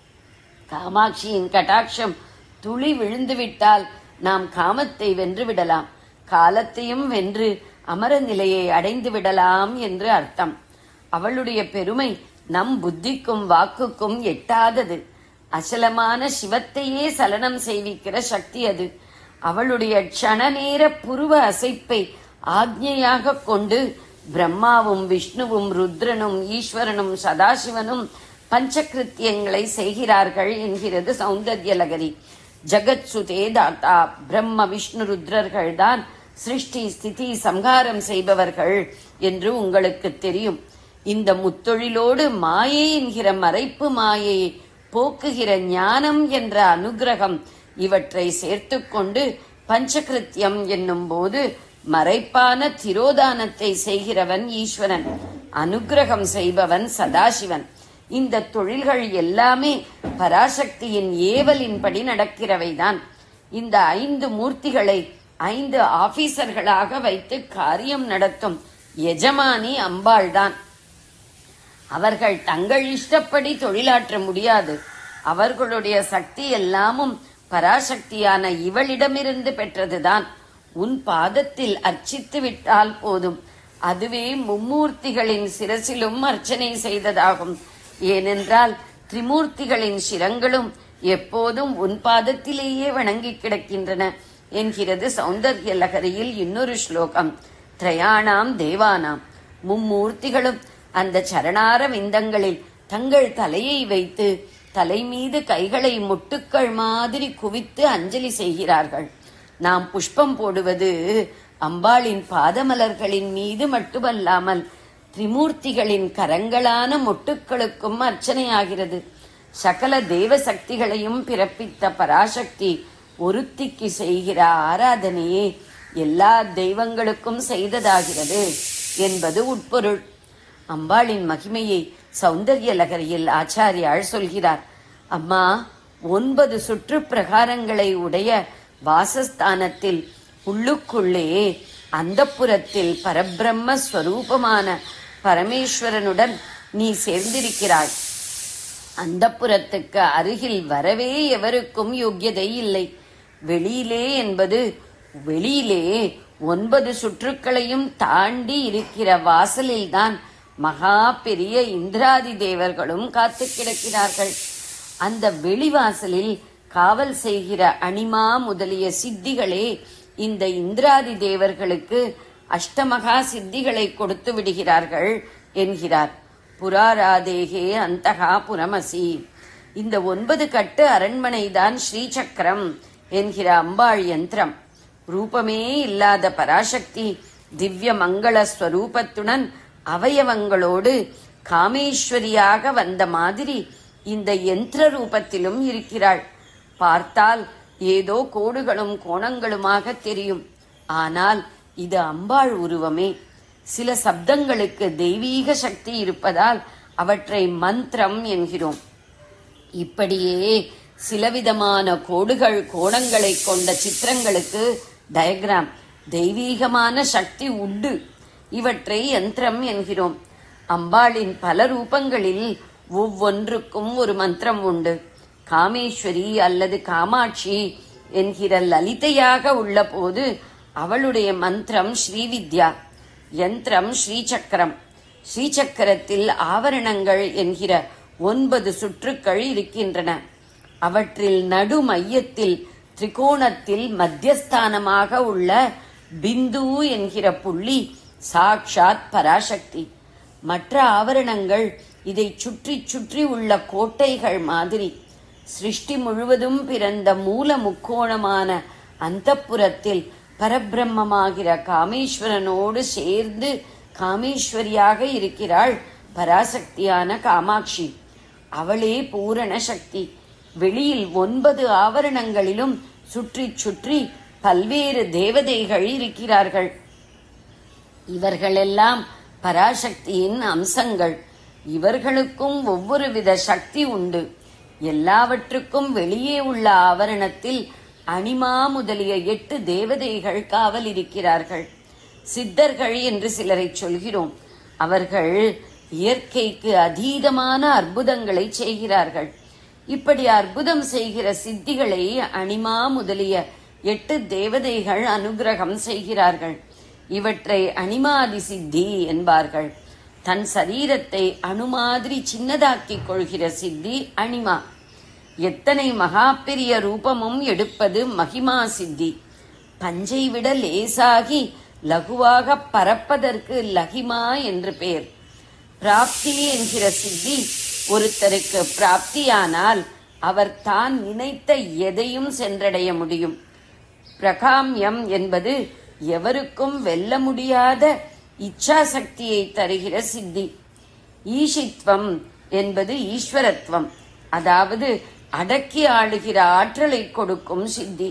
காமாட்சியின் கட்டாட்சம் துளி விழுந்துவிட்டால் நாம் காமத்தை வென்று விடலாம் காலத்தையும் வென்று அமர நிலையை அடைந்து விடலாம் என்று அர்த்தம் அவளுடைய பெருமை நம் புத்திக்கும் வாக்குக்கும் எட்டாதது அசலமான சிவத்தையே சலனம் செய்விக்கிற சக்தி அது அவளுடைய க்ஷணநேர புருவ அசைப்பை ஆக்ஞையாக கொண்டு பிரம்மாவும் விஷ்ணுவும் ருத்ரனும் ஈஸ்வரனும் சதாசிவனும் பஞ்சகிருத்தியங்களை செய்கிறார்கள் என்கிறது சௌந்தர்யலகரி ஜகத் சுதே தாத்தா பிரம்ம விஷ்ணு ருத்ரர்கள் தான் சிருஷ்டி ஸ்திதி சம்ஹாரம் செய்பவர்கள் என்று உங்களுக்கு தெரியும் இந்த முத்தொழிலோடு மாயை என்கிற மறைப்பு மாயையை போக்குகிற ஞானம் என்ற அனுகிரகம் இவற்றை சேர்த்துக்கொண்டு பஞ்சகிருத்தியம் என்னும் போது மறைப்பான திரோதானத்தை செய்கிறவன் ஈஸ்வரன் அனுகிரகம் செய்பவன் சதாசிவன் இந்த தொழில்கள் எல்லாமே பராசக்தியின் ஏவலின்படி நடக்கிறவைதான் இந்த ஐந்து மூர்த்திகளை ஐந்து ஆபீசர்களாக வைத்து காரியம் நடத்தும் எஜமானி அம்பாள்தான் அவர்கள் தங்கள் இஷ்டப்படி தொழிலாற்ற முடியாது அவர்களுடைய சக்தி எல்லாமும் பராசக்தியான இவளிடமிருந்து பெற்றதுதான் உன் பாதத்தில் அர்ச்சித்து விட்டால் போதும் அதுவே மும்மூர்த்திகளின் சிரசிலும் அர்ச்சனை செய்ததாகும் ஏனென்றால் திரிமூர்த்திகளின் சிரங்களும் எப்போதும் உன் பாதத்திலேயே வணங்கி கிடக்கின்றன என்கிறது சௌந்தர்ய லகரியில் இன்னொரு ஸ்லோகம் திரயாணாம் தேவானாம் மும்மூர்த்திகளும் அந்த சரணார விந்தங்களில் தங்கள் தலையை வைத்து தலை மீது கைகளை முட்டுக்கள் மாதிரி குவித்து அஞ்சலி செய்கிறார்கள் நாம் புஷ்பம் போடுவது அம்பாளின் பாதமலர்களின் மீது மட்டுமல்லாமல் திரிமூர்த்திகளின் கரங்களான மொட்டுக்களுக்கும் அர்ச்சனையாகிறது சகல தேவ சக்திகளையும் பிறப்பித்த பராசக்தி ஒருத்திக்கு செய்கிற ஆராதனையே எல்லா தெய்வங்களுக்கும் செய்ததாகிறது என்பது உட்பொருள் அம்பாளின் மகிமையை சௌந்தர்ய லகரியில் ஆச்சாரியாள் சொல்கிறார் அம்மா ஒன்பது சுற்று பிரகாரங்களை உடைய வாசஸ்தானத்தில் உள்ளுக்குள்ளே அந்தப்புறத்தில் பரபிரம்ம ஸ்வரூபமான பரமேஸ்வரனுடன் நீ சேர்ந்திருக்கிறாய் அந்தப்புறத்துக்கு அருகில் வரவே எவருக்கும் யோக்கியதை இல்லை வெளியிலே என்பது வெளியிலே ஒன்பது சுற்றுக்களையும் தாண்டி இருக்கிற வாசலில்தான் மகா பெரிய இந்திராதி தேவர்களும் காத்து கிடக்கிறார்கள் அந்த வெளிவாசலில் காவல் செய்கிற அனிமா முதலிய சித்திகளே இந்த இந்திராதி தேவர்களுக்கு அஷ்டமகா சித்திகளை கொடுத்து விடுகிறார்கள் என்கிறார் புராராதேகே அந்தகா புரமசி இந்த ஒன்பது கட்டு அரண்மனைதான் ஸ்ரீசக்கரம் என்கிற அம்பாள் யந்திரம் ரூபமே இல்லாத பராசக்தி திவ்ய மங்கள ஸ்வரூபத்துடன் அவயவங்களோடு காமேஸ்வரியாக வந்த மாதிரி இந்த யந்திர ரூபத்திலும் இருக்கிறாள் பார்த்தால் ஏதோ கோடுகளும் கோணங்களுமாக தெரியும் ஆனால் இது அம்பாள் உருவமே சில சப்தங்களுக்கு தெய்வீக சக்தி இருப்பதால் அவற்றை மந்திரம் என்கிறோம் இப்படியே சிலவிதமான கோடுகள் கோணங்களை கொண்ட சித்திரங்களுக்கு டயக்ராம் தெய்வீகமான சக்தி உண்டு இவற்றை யந்திரம் என்கிறோம் அம்பாளின் பல ரூபங்களில் ஒவ்வொன்றுக்கும் ஒரு மந்திரம் உண்டு காமேஸ்வரி அல்லது காமாட்சி என்கிற லலிதையாக உள்ள போது அவளுடைய மந்திரம் ஸ்ரீவித்யா யந்திரம் ஸ்ரீசக்கரம் ஸ்ரீசக்கரத்தில் ஆவரணங்கள் என்கிற ஒன்பது சுற்றுக்கள் இருக்கின்றன அவற்றில் நடு மையத்தில் திரிகோணத்தில் மத்தியஸ்தானமாக உள்ள பிந்து என்கிற புள்ளி சாக்ஷாத் பராசக்தி மற்ற ஆவரணங்கள் இதை சுற்றி சுற்றி உள்ள கோட்டைகள் மாதிரி சிருஷ்டி முழுவதும் பிறந்த மூல முக்கோணமான அந்தப்புறத்தில் பரபிரம்மமாகிற காமேஸ்வரனோடு சேர்ந்து காமேஸ்வரியாக இருக்கிறாள் பராசக்தியான காமாட்சி அவளே பூரண சக்தி வெளியில் ஒன்பது ஆவரணங்களிலும் சுற்றி சுற்றி பல்வேறு தேவதைகள் இருக்கிறார்கள் இவர்களெல்லாம் பராசக்தியின் அம்சங்கள் இவர்களுக்கும் ஒவ்வொரு வித சக்தி உண்டு எல்லாவற்றுக்கும் வெளியே உள்ள ஆவரணத்தில் அனிமா முதலிய எட்டு தேவதைகள் காவல் இருக்கிறார்கள் சித்தர்கள் என்று சிலரை சொல்கிறோம் அவர்கள் இயற்கைக்கு அதீதமான அற்புதங்களை செய்கிறார்கள் இப்படி அற்புதம் செய்கிற சித்திகளை அனிமா முதலிய எட்டு தேவதைகள் அனுகிரகம் செய்கிறார்கள் இவற்றை அனிமாதி சித்தி என்பார்கள் தன் சரீரத்தை அணுமாதிரி சின்னதாக்கிக் கொள்கிற சித்தி அனிமா எத்தனை மகா பெரிய ரூபமும் எடுப்பது மகிமா சித்தி பஞ்சை விட லேசாகி லகுவாக பறப்பதற்கு லகிமா என்று பெயர் பிராப்தி என்கிற சித்தி ஒருத்தருக்கு பிராப்தியானால் அவர் தான் நினைத்த எதையும் சென்றடைய முடியும் பிரகாமியம் என்பது எவருக்கும் வெல்ல முடியாத இச்சா சக்தியை தருகிற சித்தி ஈஷித்வம் என்பது ஈஸ்வரத்துவம் அதாவது அடக்கி ஆளுகிற ஆற்றலை கொடுக்கும் சித்தி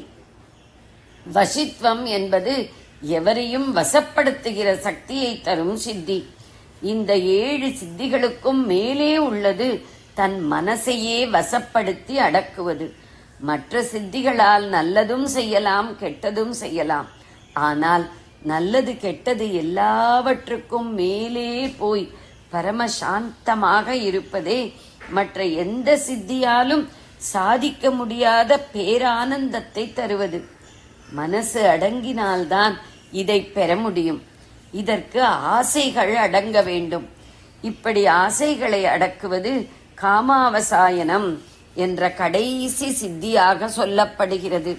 வசித்வம் என்பது எவரையும் வசப்படுத்துகிற சக்தியை தரும் சித்தி இந்த ஏழு சித்திகளுக்கும் மேலே உள்ளது தன் மனசையே வசப்படுத்தி அடக்குவது மற்ற சித்திகளால் நல்லதும் செய்யலாம் கெட்டதும் செய்யலாம் ஆனால் நல்லது கெட்டது எல்லாவற்றுக்கும் மேலே போய் பரமசாந்தமாக இருப்பதே மற்ற எந்த சித்தியாலும் சாதிக்க முடியாத பேரானந்தத்தை தருவது மனசு அடங்கினால்தான் இதை பெற முடியும் இதற்கு ஆசைகள் அடங்க வேண்டும் இப்படி ஆசைகளை அடக்குவது காமாவசாயனம் என்ற கடைசி சித்தியாக சொல்லப்படுகிறது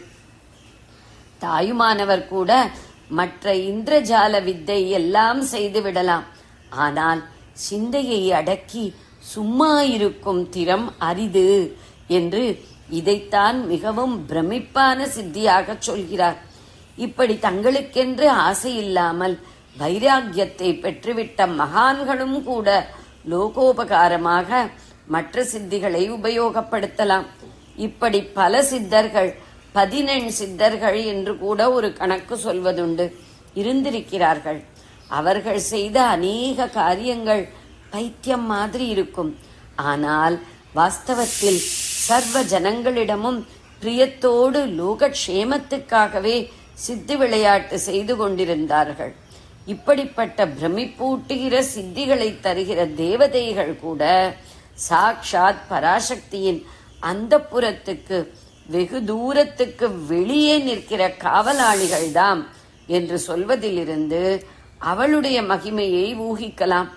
தாயுமானவர் கூட மற்ற இந்திரஜால வித்தை எல்லாம் செய்து விடலாம் ஆனால் சிந்தையை அடக்கி சும்மா இருக்கும் திறம் அரிது என்று இதைத்தான் மிகவும் பிரமிப்பான சித்தியாக சொல்கிறார் இப்படி தங்களுக்கென்று ஆசை இல்லாமல் வைராக்கியத்தை பெற்றுவிட்ட மகான்களும் கூட லோகோபகாரமாக மற்ற சித்திகளை உபயோகப்படுத்தலாம் இப்படி பல சித்தர்கள் பதினெண் சித்தர்கள் என்று கூட ஒரு கணக்கு சொல்வதுண்டு இருந்திருக்கிறார்கள் அவர்கள் செய்த அநேக காரியங்கள் பைத்தியம் மாதிரி இருக்கும் ஆனால் வாஸ்தவத்தில் சர்வ ஜனங்களிடமும் பிரியத்தோடு லோகக்ஷேமத்துக்காகவே சித்தி விளையாட்டு செய்து கொண்டிருந்தார்கள் இப்படிப்பட்ட பிரமிப்பூட்டுகிற சித்திகளை தருகிற தேவதைகள் கூட சாக்ஷாத் பராசக்தியின் அந்த புறத்துக்கு வெகு தூரத்துக்கு வெளியே நிற்கிற காவலாளிகள்தாம் என்று சொல்வதிலிருந்து அவளுடைய மகிமையை ஊகிக்கலாம்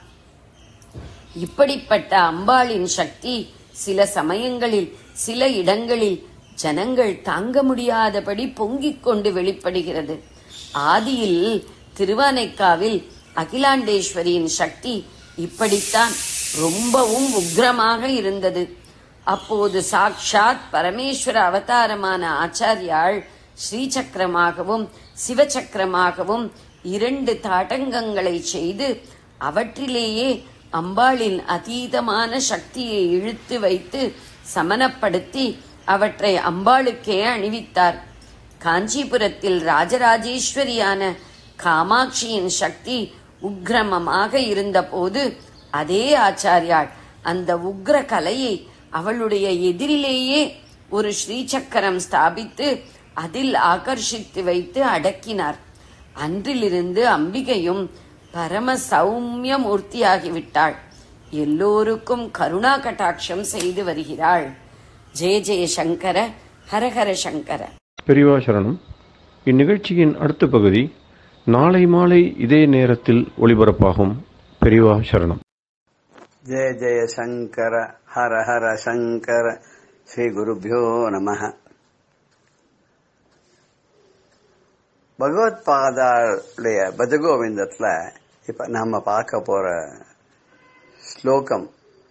இப்படிப்பட்ட அம்பாளின் சக்தி சில சமயங்களில் சில இடங்களில் ஜனங்கள் தாங்க முடியாதபடி பொங்கிக் கொண்டு வெளிப்படுகிறது ஆதியில் திருவானைக்காவில் அகிலாண்டேஸ்வரியின் சக்தி இப்படித்தான் ரொம்பவும் உக்ரமாக இருந்தது அப்போது சாக்ஷாத் பரமேஸ்வர அவதாரமான ஆச்சாரியாள் ஸ்ரீசக்கரமாகவும் சிவசக்கரமாகவும் இரண்டு தாட்டங்கங்களை செய்து அவற்றிலேயே அம்பாளின் அதீதமான சக்தியை இழுத்து வைத்து சமனப்படுத்தி அவற்றை அம்பாளுக்கே அணிவித்தார் காஞ்சிபுரத்தில் ராஜராஜேஸ்வரியான காமாட்சியின் சக்தி உக்ரமமாக இருந்தபோது அதே ஆச்சாரியாள் அந்த உக்ர கலையை அவளுடைய எதிரிலேயே ஒரு ஸ்ரீசக்கரம் ஸ்தாபித்து அதில் ஆகர்ஷித்து வைத்து அடக்கினார் அன்றிலிருந்து அம்பிகையும் பரம சௌமிய மூர்த்தியாகிவிட்டாள் எல்லோருக்கும் கருணா கட்டாட்சம் செய்து வருகிறாள் ஜெய ஜெய சங்கர ஹரஹர சங்கர பெரியவா சரணம் இந்நிகழ்ச்சியின் அடுத்த பகுதி நாளை மாலை இதே நேரத்தில் ஒளிபரப்பாகும் பெரியவா சரணம் जय जय शङ्कर हर हर शङ्कर श्रीगुरुभ्यो नमः பகவத்பாதாவுடைய பஜகோவிந்தத்துல இப்ப நாம பார்க்க போற ஸ்லோகம்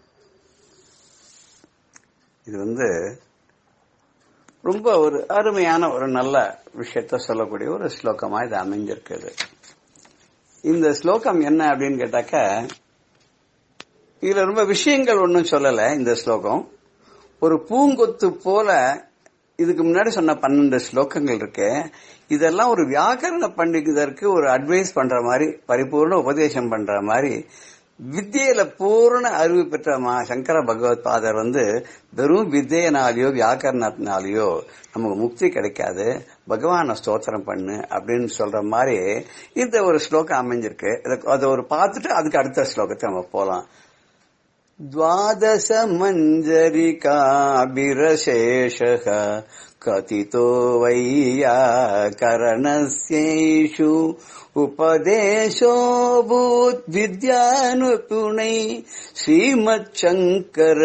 இது வந்து ரொம்ப ஒரு அருமையான ஒரு நல்ல விஷயத்த சொல்லக்கூடிய ஒரு ஸ்லோகமா இது அமைஞ்சிருக்குது இந்த ஸ்லோகம் என்ன அப்படின்னு கேட்டாக்க இதுல ரொம்ப விஷயங்கள் ஒன்றும் சொல்லல இந்த ஸ்லோகம் ஒரு பூங்கொத்து போல இதுக்கு முன்னாடி சொன்ன பன்னெண்டு ஸ்லோகங்கள் இருக்கு இதெல்லாம் ஒரு வியாக்கரண பண்டிதருக்கு ஒரு அட்வைஸ் பண்ற மாதிரி பரிபூர்ண உபதேசம் பண்ற மாதிரி வித்தியில பூர்ண அறிவு பெற்ற மா சங்கர பகவத் பாதர் வந்து வெறும் வித்தியனாலேயோ வியாக்கரணத்தினாலேயோ நமக்கு முக்தி கிடைக்காது பகவான ஸ்தோத்திரம் பண்ணு அப்படின்னு சொல்ற மாதிரி இந்த ஒரு ஸ்லோகம் அமைஞ்சிருக்கு இத- அதை ஒரு பார்த்துட்டு அதுக்கு அடுத்த ஸ்லோகத்தை நம்ம போலாம் द्वादश मञ्जरिकाभिरशेषः कथितो वैयाकरणस्येषु उपदेशोऽभूद्विद्यानुपुणै श्रीमच्छङ्कर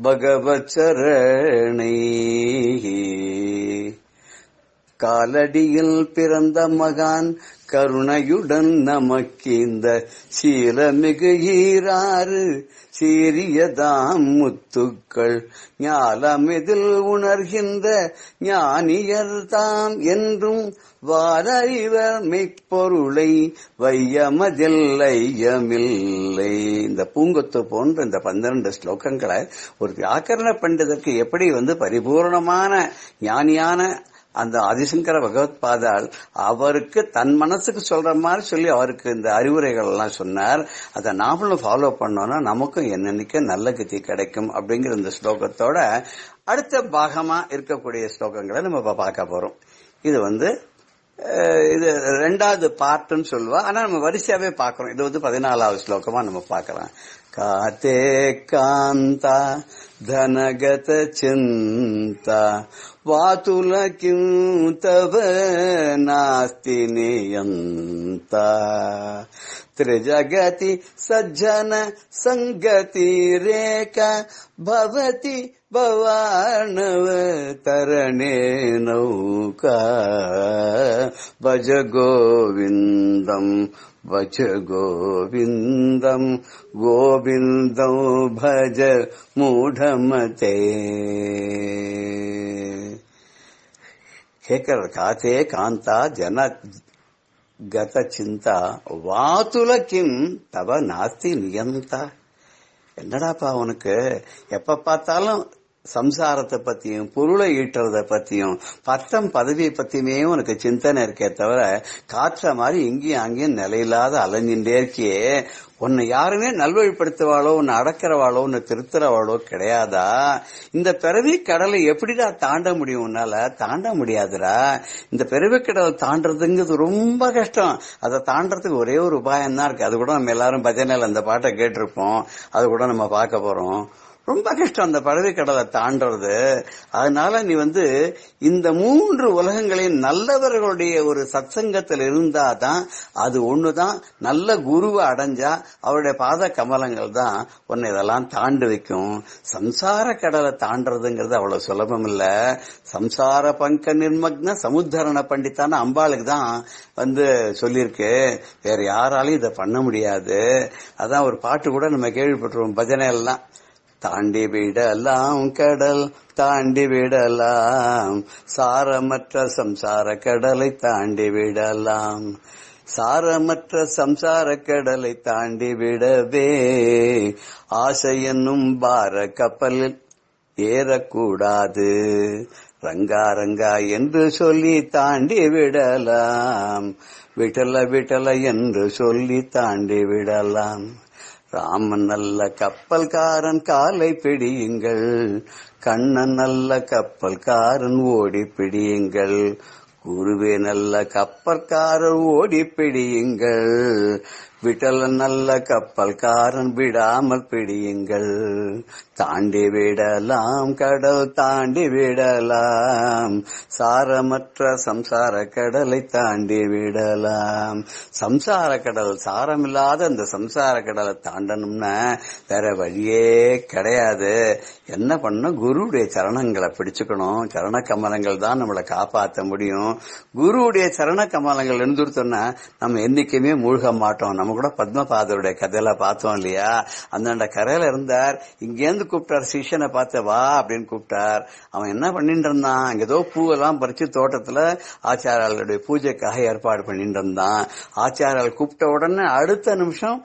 भगवत्सरणैः காலடியில் பிறந்த மகான் கருணையுடன் நமக்கு இந்த சீலமிகு ஈராறு சீரியதாம் முத்துக்கள் ஞாலமிதில் உணர்கின்ற ஞானியர் தாம் என்றும் வாரறிவர் மெய்ப்பொருளை வையமதில் ஐயமில்லை இந்த பூங்கொத்து போன்ற இந்த பன்னிரண்டு ஸ்லோகங்களை ஒரு வியாக்கரண பண்டிதருக்கு எப்படி வந்து பரிபூர்ணமான ஞானியான அந்த ஆதிசங்கர பகவத் பாதால் அவருக்கு தன் மனசுக்கு சொல்ற மாதிரி சொல்லி அவருக்கு இந்த அறிவுரைகள் எல்லாம் சொன்னார் அதை நாமளும் ஃபாலோ பண்ணோம்னா நமக்கும் என்னன்னைக்கு நல்ல கதி கிடைக்கும் அப்படிங்கிற இந்த ஸ்லோகத்தோட அடுத்த பாகமா இருக்கக்கூடிய ஸ்லோகங்களை நம்ம இப்ப பார்க்க போறோம் இது வந்து அஹ், இது ரெண்டாவது பார்ட்னு சொல்லுவா ஆனா நம்ம வரிசையாவே பார்க்கறோம் இது வந்து பதினாலாவது ஸ்லோகமா நம்ம பார்க்கலாம் காத்தே காந்தா धनगत चिन्ता वातुल किं तव नास्ति नियन्ता त्रिजगति सज्जन सङ्गतिरेक भवति भवानव तरणे नौका भज गोविन्दम् भज गोविन्दम् गोविन्दौ भज मूढमते கேட்கிற காத்தே காந்தா ஜன கத சிந்தா வாத்துல கிம் தவ நாஸ்தி நியந்தா என்னடாப்பா உனக்கு எப்ப பார்த்தாலும் சம்சாரத்தை பத்தியும் பொருளை ஈட்டுறத பத்தியும் பட்டம் பதவியை பத்தியுமே உனக்கு சிந்தனை இருக்கே தவிர காற்ற மாதிரி இங்கேயும் அங்கேயும் நிலையில்லாத அலைஞ்சுட்டே இருக்கியே உன்னை யாருமே நல்வழிப்படுத்துவாளோ உன்னை அடக்கிறவாளோ உன்னை திருத்துறவாளோ கிடையாதா இந்த பிறவி கடலை எப்படிடா தாண்ட முடியும் உன்னால தாண்ட முடியாதுடா இந்த பிறவி கடலை தாண்டறதுங்கிறது ரொம்ப கஷ்டம் அதை தாண்டறதுக்கு ஒரே ஒரு உபாயம் தான் இருக்கு அது கூட நம்ம எல்லாரும் பஜனையில் அந்த பாட்டை கேட்டிருப்போம் அது கூட நம்ம பார்க்க போறோம் ரொம்ப கஷ்டம் அந்த பறவை கடலை தாண்டறது அதனால நீ வந்து இந்த மூன்று உலகங்களையும் நல்லவர்களுடைய ஒரு சத்சங்கத்தில் இருந்தாதான் அது ஒண்ணுதான் நல்ல குருவை அடைஞ்சா அவருடைய பாத கமலங்கள் தான் உன்னை இதெல்லாம் தாண்டு வைக்கும் சம்சார கடலை தாண்டறதுங்கிறது அவ்வளவு சுலபம் இல்ல சம்சார பங்க நிர்மக்ன சமுத்தரண பண்டித்தான அம்பாளுக்கு தான் வந்து சொல்லியிருக்கு வேற யாராலையும் இதை பண்ண முடியாது அதான் ஒரு பாட்டு கூட நம்ம கேள்விப்பட்டிருவோம் பஜனை எல்லாம் தாண்டி விடலாம் கடல் தாண்டி விடலாம் சாரமற்ற சம்சார கடலை தாண்டி விடலாம் சாரமற்ற சம்சார கடலை தாண்டி விடவே ஆசை என்னும் பார கப்பலில் ஏறக்கூடாது ரங்கா ரங்கா என்று சொல்லி தாண்டி விடலாம் விட்டல விட்டல என்று சொல்லி தாண்டி விடலாம் ராமன் நல்ல கப்பல்காரன் காலை பிடியுங்கள் கண்ணன் நல்ல கப்பல்காரன் ஓடி பிடியுங்கள் குருவே நல்ல கப்பல்காரர் ஓடி பிடியுங்கள் விட்டல நல்ல கப்பல்காரன் விடாமல் பிடியுங்கள் தாண்டி விடலாம் கடல் தாண்டி விடலாம் சாரமற்ற சம்சார கடலை தாண்டி விடலாம் சம்சார கடல் சாரமில்லாத அந்த சம்சார கடலை தாண்டணும்னா வேற வழியே கிடையாது என்ன பண்ண குருவுடைய சரணங்களை பிடிச்சுக்கணும் சரண கமலங்கள் தான் நம்மளை காப்பாற்ற முடியும் குருவுடைய சரண கமலங்கள் இருந்துருத்தோம்னா நம்ம என்னைக்குமே மூழ்க மாட்டோம் நம்ம கூட பத்மபாதருடைய கதையில பார்த்தோம் இல்லையா அந்தாண்ட கரையில இருந்தார் இங்கேருந்து கூப்பிட்டார் சிஷ்யனை பார்த்து வா அப்படின்னு கூப்பிட்டார் அவன் என்ன பண்ணிட்டு இருந்தான் அங்க ஏதோ பூவெல்லாம் பறிச்சு தோட்டத்துல ஆச்சாரியாளுடைய பூஜைக்காக ஏற்பாடு பண்ணிட்டு இருந்தான் ஆச்சாரியால் கூப்பிட்ட உடனே அடுத்த நிமிஷம்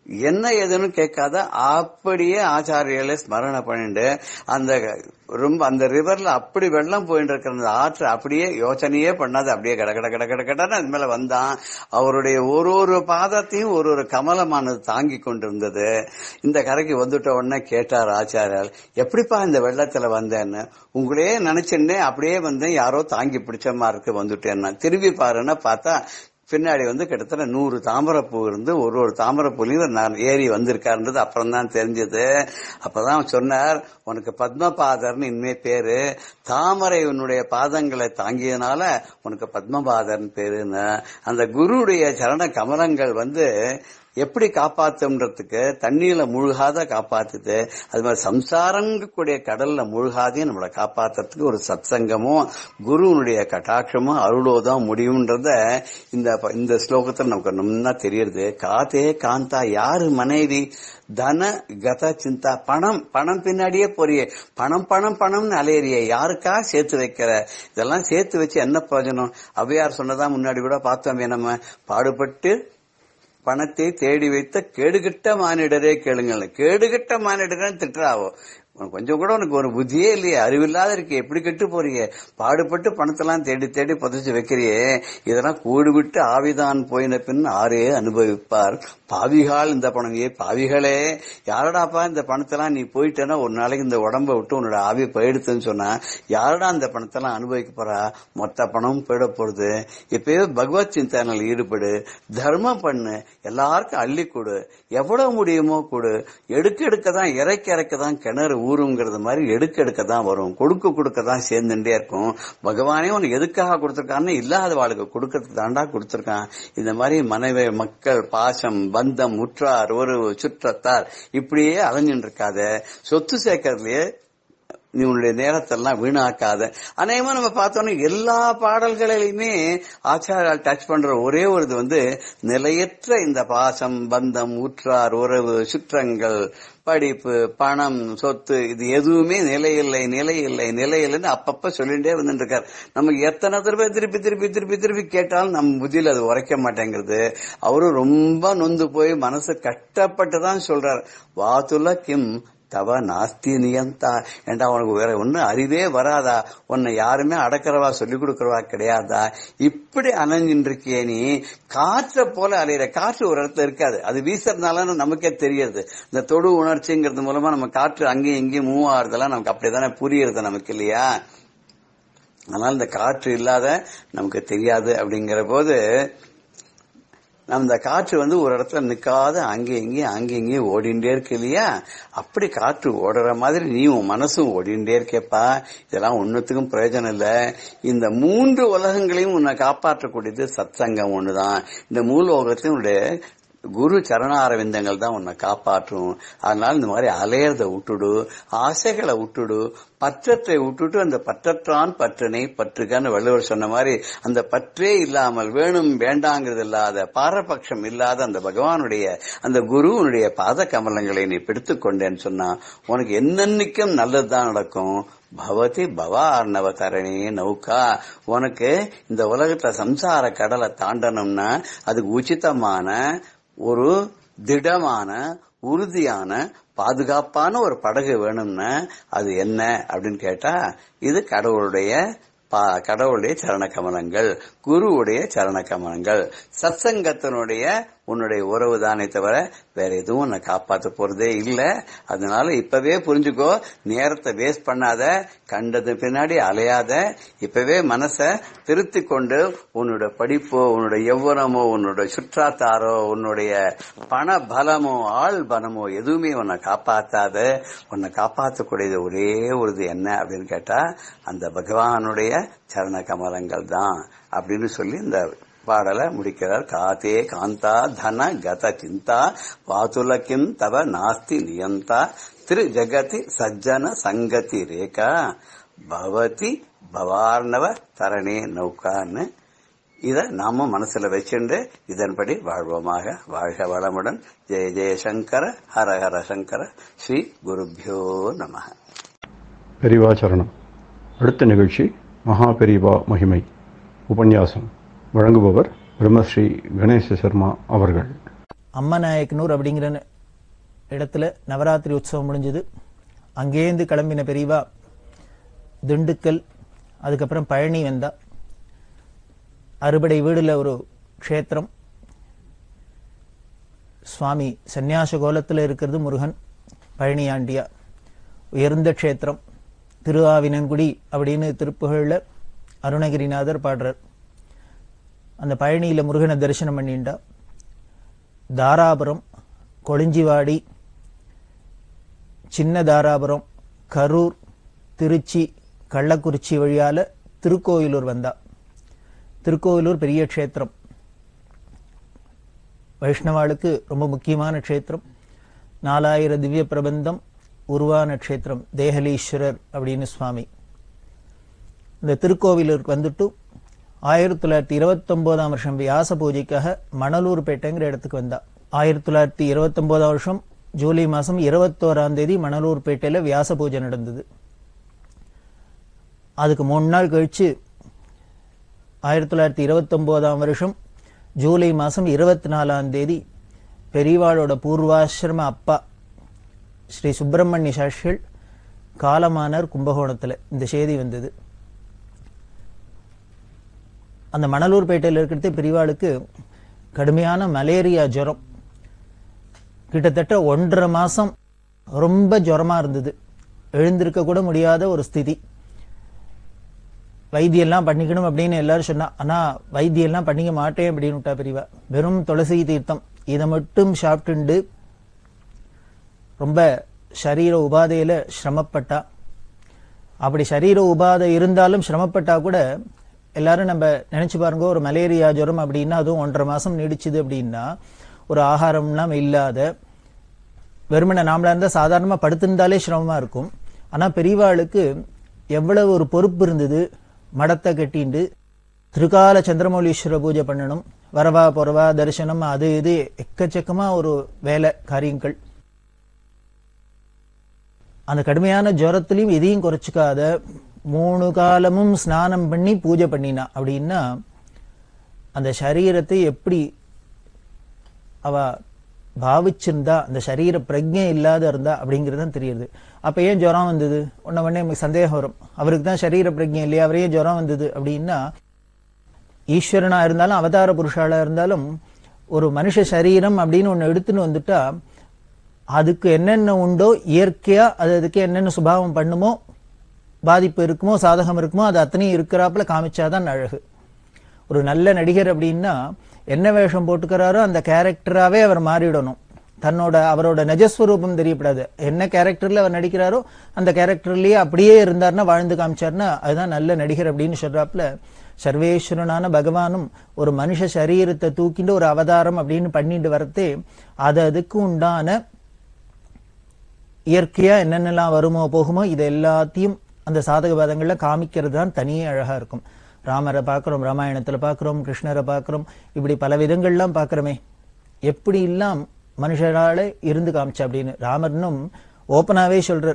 என்ன ஏதுன்னு கேட்காத அப்படியே ஆச்சாரியர்களை ஸ்மரணை பண்ணிட்டு அந்த ரொம்ப அந்த ரிவர்ல அப்படி வெள்ளம் போயிட்டு இருக்கிற அந்த ஆற்று அப்படியே யோசனையே பண்ணாது அப்படியே கட கட கட கட கடன்னு அது மேல வந்தான் அவருடைய ஒரு ஒரு பாதத்தையும் ஒரு ஒரு கமலமானது தாங்கி கொண்டிருந்தது இந்த கரைக்கு வந்துட்ட உடனே கேட்டார் ஆச்சாரியால் எப்படிப்பா இந்த வெள்ளத்துல வந்தேன்னு உங்களே நினைச்சுன்னே அப்படியே வந்தேன் யாரோ தாங்கி பிடிச்ச மாதிரி இருக்கு வந்துட்டேன்னா திரும்பி பாருன்னா பார்த்தா பின்னாடி வந்து கிட்டத்தட்ட நூறு தாமரைப்பூ இருந்து ஒரு ஒரு தாமரைப்பூலையும் நான் ஏறி வந்திருக்காருன்றது அப்புறம் தான் தெரிஞ்சது அப்பதான் சொன்னார் உனக்கு பத்மபாதர்னு இனிமே பேரு தாமரை உன்னுடைய பாதங்களை தாங்கியதுனால உனக்கு பத்மபாதர்னு பேருன்னு அந்த குருவுடைய சரண கமலங்கள் வந்து எப்படி காப்பாத்துன்றதுக்கு தண்ணியில முழுகாத காப்பாத்துது அது மாதிரி சம்சாரங்கக்கூடிய கடல்ல முழுகாதே நம்மளை காப்பாத்துறதுக்கு ஒரு சத்சங்கமும் குருவனுடைய கட்டாட்சமும் அருளோதான் முடியும்ன்றத இந்த இந்த ஸ்லோகத்துல நமக்கு நல்லா தெரியுது காத்தே காந்தா யாரு மனைவி தன கத சிந்தா பணம் பணம் பின்னாடியே போறியே பணம் பணம் பணம்னு அலையறிய யாருக்கா சேர்த்து வைக்கிற இதெல்லாம் சேர்த்து வச்சு என்ன பிரயோஜனம் அவ்வையார் சொன்னதா முன்னாடி கூட பார்த்தோமே நம்ம பாடுபட்டு பணத்தை தேடி வைத்த கேடுகிட்ட மானிடரே கேளுங்கள் கேடுகிட்ட மானிடரே திட்டுறாவோ உனக்கு கொஞ்சம் கூட உனக்கு ஒரு புத்தியே இல்லையே அறிவில்லாத இருக்கே எப்படி கெட்டு போறீங்க பாடுபட்டு பணத்தெல்லாம் தேடி தேடி புதைச்சு வைக்கிறியே இதெல்லாம் கூடு விட்டு ஆவிதான் போயின பின் ஆரே அனுபவிப்பார் பாவிகால் இந்த பணம் ஏ பாவிகளே யாரடாப்பா இந்த பணத்தெல்லாம் நீ போயிட்டேன்னா ஒரு நாளைக்கு இந்த உடம்ப விட்டு உன்னோட ஆவி போயிடுத்துன்னு சொன்னா யாரடா இந்த பணத்தெல்லாம் அனுபவிக்க போறா மொத்த பணமும் போயிட போறது இப்பயே பகவத் சிந்தனையில் ஈடுபடு தர்மம் பண்ணு எல்லாருக்கும் அள்ளி கொடு எவ்வளவு முடியுமோ கொடு எடுக்க எடுக்க தான் இறக்க இறக்க தான் கிணறு ஊருங்கிறது மாதிரி எடுக்க எடுக்க தான் வரும் கொடுக்க கொடுக்க தான் சேர்ந்துட்டே இருக்கும் பகவானே உனக்கு எதுக்காக கொடுத்திருக்கான்னு இல்லாத வாழ்க்கை கொடுக்கறதுக்கு தாண்டா கொடுத்திருக்கான் இந்த மாதிரி மனைவி மக்கள் பாசம் பந்தம் உற்றார் ஒரு சுற்றத்தார் இப்படியே அலைஞ்சுட்டு இருக்காத சொத்து சேர்க்கறதுலயே நீ உன்னுடைய நேரத்தெல்லாம் வீணாக்காத அநேகமா நம்ம பார்த்தோம்னா எல்லா பாடல்களிலுமே ஆச்சாரியால் டச் பண்ற ஒரே ஒரு இது வந்து நிலையற்ற இந்த பாசம் பந்தம் உற்றார் உறவு சுற்றங்கள் படிப்பு பணம் சொத்து இது எதுவுமே நிலையில்லை நிலையில்லை நிலையில்லைன்னு அப்பப்ப சொல்லிட்டே வந்துட்டு இருக்காரு நமக்கு எத்தனை திருப்பி திருப்பி திருப்பி திருப்பி திருப்பி கேட்டாலும் நம்ம புத்தியில் அது உரைக்க மாட்டேங்கிறது அவரும் ரொம்ப நொந்து போய் மனசு கஷ்டப்பட்டு தான் சொல்றார் வாதுல கிம் தவ நாஸ்தி நியந்தா ஏண்டா உனக்கு வேற ஒன்னும் அறிவே வராதா உன்னை யாருமே அடக்கிறவா சொல்லிக் கொடுக்கறவா கிடையாதா இப்படி அலைஞ்சின்னு இருக்கியே நீ காற்றை போல அலையிற காற்று ஒரு இடத்துல இருக்காது அது வீசுறதுனால நமக்கே தெரியுது இந்த தொடு உணர்ச்சிங்கிறது மூலமா நம்ம காற்று அங்கேயும் இங்கேயும் மூவ் ஆகுறதெல்லாம் நமக்கு அப்படிதானே புரியுறது நமக்கு இல்லையா அதனால இந்த காற்று இல்லாத நமக்கு தெரியாது அப்படிங்கிற போது அந்த காற்று வந்து ஒரு இடத்துல நிக்காத அங்கே இங்கேயும் அங்கே இங்கேயும் ஓடிண்டே இருக்கு இல்லையா அப்படி காற்று ஓடுற மாதிரி நீ உன் மனசும் ஓடிண்டே இருக்கேப்பா இதெல்லாம் ஒன்னுத்துக்கும் பிரயோஜனம் இல்ல இந்த மூன்று உலகங்களையும் உன்னை காப்பாற்றக்கூடியது சத்சங்கம் ஒண்ணுதான் இந்த மூலோகத்தையும் உன்னுடைய குரு சரணாரவிந்தங்கள் தான் உன்னை காப்பாற்றும் அதனால இந்த மாதிரி அலையறத விட்டுடு ஆசைகளை விட்டுடு பற்றத்தை விட்டுட்டு அந்த பற்றற்றான் பற்றினை பற்றுகன்னு வள்ளுவர் சொன்ன மாதிரி அந்த பற்றே இல்லாமல் வேணும் வேண்டாங்கிறது இல்லாத பாரபட்சம் இல்லாத அந்த பகவானுடைய அந்த குருவனுடைய பாத கமலங்களை நீ பிடித்துக் கொண்டேன்னு சொன்னா உனக்கு என்னன்னைக்கும் நல்லதுதான் நடக்கும் பவதி பவார்ணவ தரணி நௌகா உனக்கு இந்த உலகத்துல சம்சார கடலை தாண்டணும்னா அதுக்கு உச்சிதமான ஒரு திடமான உறுதியான பாதுகாப்பான ஒரு படகு வேணும்னா அது என்ன அப்படின்னு கேட்டா இது கடவுளுடைய பா- கடவுளுடைய சரண கமலங்கள் குருவுடைய சரண கமலங்கள் சத்சங்கத்தினுடைய உன்னுடைய உறவு தானே தவிர வேற எதுவும் உன்னை காப்பாத்த போறதே இல்ல அதனால இப்பவே புரிஞ்சுக்கோ நேரத்தை வேஸ்ட் பண்ணாத கண்டது பின்னாடி அலையாத இப்பவே மனச திருத்தி கொண்டு உன்னோட படிப்போ உன்னோட எவ்வளமோ உன்னோட சுற்றாத்தாரோ உன்னுடைய பண பலமோ ஆள் பலமோ எதுவுமே உன்னை காப்பாத்தாத உன்னை காப்பாற்றக்கூடியது ஒரே ஒரு இது என்ன அப்படின்னு கேட்டா அந்த பகவானுடைய சரண கமலங்கள் தான் அப்படின்னு சொல்லி இந்த பாடலை முடிக்கிறார் காத்தே காந்தா தன கத சிந்தா வாதுலகிம் தவ நாஸ்தி நியந்தா திரு ஜகதி சஜ்ஜன சங்கதி ரேகா பவதி பவார்ணவ தரணே நௌகான்னு இத நாம மனசுல வச்சுண்டு இதன்படி வாழ்வோமாக வாழ்க வளமுடன் ஜெய ஜெயசங்கர ஹர ஹர சங்கர ஸ்ரீ குருபியோ நமः பெரிவா சரணம் அடுத்த நிகழ்ச்சி மகா பெரிவா மகிமை உபன்யாசம் வழங்குபவர் பிரம்மஸ்ரீ கணேச சர்மா அவர்கள் அம்மநாயக்கனூர் அப்படிங்கிற இடத்துல நவராத்திரி உற்சவம் முடிஞ்சது அங்கேருந்து கிளம்பின பெரியவா திண்டுக்கல் அதுக்கப்புறம் பழனி வந்தா அறுபடை வீடுல ஒரு க்ஷேத்திரம் சுவாமி சந்நியாச கோலத்தில் இருக்கிறது முருகன் பழனி ஆண்டியா உயர்ந்த க்ஷேத்திரம் திருஆவினன்குடி அப்படின்னு திருப்புகழில் அருணகிரிநாதர் பாடுறார் அந்த பழனியில முருகனை தரிசனம் பண்ணிண்டா தாராபுரம் கொளிஞ்சிவாடி சின்ன தாராபுரம் கரூர் திருச்சி கள்ளக்குறிச்சி வழியால திருக்கோயிலூர் வந்தா திருக்கோயிலூர் பெரிய க்ஷேத்திரம் வைஷ்ணவாளுக்கு ரொம்ப முக்கியமான க்ஷேத்திரம் நாலாயிர திவ்ய பிரபந்தம் உருவான க்ஷேத்திரம் தேகலீஸ்வரர் அப்படின்னு சுவாமி இந்த திருக்கோவிலூருக்கு வந்துட்டு ஆயிரத்தி தொள்ளாயிரத்தி இருபத்தொன்பதாம் வருஷம் வியாச பூஜைக்காக மணலூர்பேட்டைங்கிற இடத்துக்கு வந்தா ஆயிரத்தி தொள்ளாயிரத்தி இருபத்தொன்பதாம் வருஷம் ஜூலை மாசம் இருபத்தோராம் தேதி மணலூர்பேட்டையில வியாச பூஜை நடந்தது அதுக்கு மூணு நாள் கழிச்சு ஆயிரத்தி தொள்ளாயிரத்தி இருபத்தொன்பதாம் வருஷம் ஜூலை மாசம் இருபத்தி நாலாம் தேதி பெரியவாளோட பூர்வாசிரம அப்பா ஸ்ரீ சுப்பிரமணிய சாஸ்திரிகள் காலமானார் கும்பகோணத்துல இந்த செய்தி வந்தது அந்த மணலூர்பேட்டையில் இருக்கிறது பெரியவாளுக்கு கடுமையான மலேரியா ஜுரம் கிட்டத்தட்ட ஒன்றரை மாசம் ரொம்ப ஜுரமா இருந்தது எழுந்திருக்க கூட முடியாத ஒரு ஸ்திதி வைத்தியெல்லாம் பண்ணிக்கணும் அப்படின்னு எல்லாரும் சொன்னா ஆனா வைத்தியெல்லாம் பண்ணிக்க மாட்டேன் அப்படின்னு விட்டா பெரியவா வெறும் துளசி தீர்த்தம் இதை மட்டும் சாப்பிட்டுண்டு ரொம்ப சரீர உபாதையில சிரமப்பட்டா அப்படி சரீர உபாதை இருந்தாலும் சிரமப்பட்டா கூட எல்லாரும் நம்ம நினைச்சு பாருங்க ஒரு மலேரியா ஜுரம் அப்படின்னா அதுவும் ஒன்றரை மாசம் நீடிச்சுது அப்படின்னா ஒரு ஆகாரம்லாம் இல்லாத வெறுமனை நாமளா இருந்தா சாதாரணமா படுத்திருந்தாலே சிரமமா இருக்கும் ஆனா பெரியவாளுக்கு எவ்வளவு ஒரு பொறுப்பு இருந்தது மடத்தை கட்டிண்டு திருக்கால சந்திரமௌலீஸ்வர பூஜை பண்ணணும் வரவா பொறவா தரிசனம் அது இது எக்கச்சக்கமா ஒரு வேலை காரியங்கள் அந்த கடுமையான ஜுரத்திலையும் எதையும் குறைச்சிக்காத மூணு காலமும் ஸ்நானம் பண்ணி பூஜை பண்ணினா அப்படின்னா அந்த சரீரத்தை எப்படி அவ பாவிச்சிருந்தா அந்த சரீர பிரஜை இல்லாத இருந்தா அப்படிங்கிறது தான் தெரியுது அப்ப ஏன் ஜுரம் வந்தது உன்ன உடனே நமக்கு சந்தேகம் வரும் அவருக்கு தான் சரீர பிரஜை இல்லையா அவரே ஜுரம் வந்தது அப்படின்னா ஈஸ்வரனா இருந்தாலும் அவதார புருஷாலா இருந்தாலும் ஒரு மனுஷ சரீரம் அப்படின்னு ஒண்ணு எடுத்துன்னு வந்துட்டா அதுக்கு என்னென்ன உண்டோ இயற்கையா அது அதுக்கு என்னென்ன சுபாவம் பண்ணுமோ பாதிப்பு இருக்குமோ சாதகம் இருக்குமோ அது அத்தனையும் இருக்கிறாப்புல காமிச்சாதான் அழகு ஒரு நல்ல நடிகர் அப்படின்னா என்ன வேஷம் போட்டுக்கிறாரோ அந்த கேரக்டராவே அவர் மாறிடணும் தன்னோட அவரோட நிஜஸ்வரூபம் தெரியப்படாது என்ன கேரக்டர்ல அவர் நடிக்கிறாரோ அந்த கேரக்டர்லயே அப்படியே இருந்தாருன்னா வாழ்ந்து காமிச்சாருன்னா அதுதான் நல்ல நடிகர் அப்படின்னு சொல்றாப்புல சர்வேஸ்வரனான பகவானும் ஒரு மனுஷ சரீரத்தை தூக்கிட்டு ஒரு அவதாரம் அப்படின்னு பண்ணிட்டு வரத்தே அது அதுக்கு உண்டான இயற்கையா என்னென்னலாம் வருமோ போகுமோ இது எல்லாத்தையும் அந்த சாதக பாதங்கள்ல காமிக்கிறது தான் தனியே அழகா இருக்கும் ராமரை பார்க்கிறோம் ராமாயணத்துல பார்க்கிறோம் கிருஷ்ணரை பார்க்கிறோம் இப்படி பல விதங்கள்லாம் பார்க்கிறோமே எப்படி எல்லாம் மனுஷரால இருந்து காமிச்சா அப்படின்னு ராமர்னும் ஓப்பனாவே சொல்றார்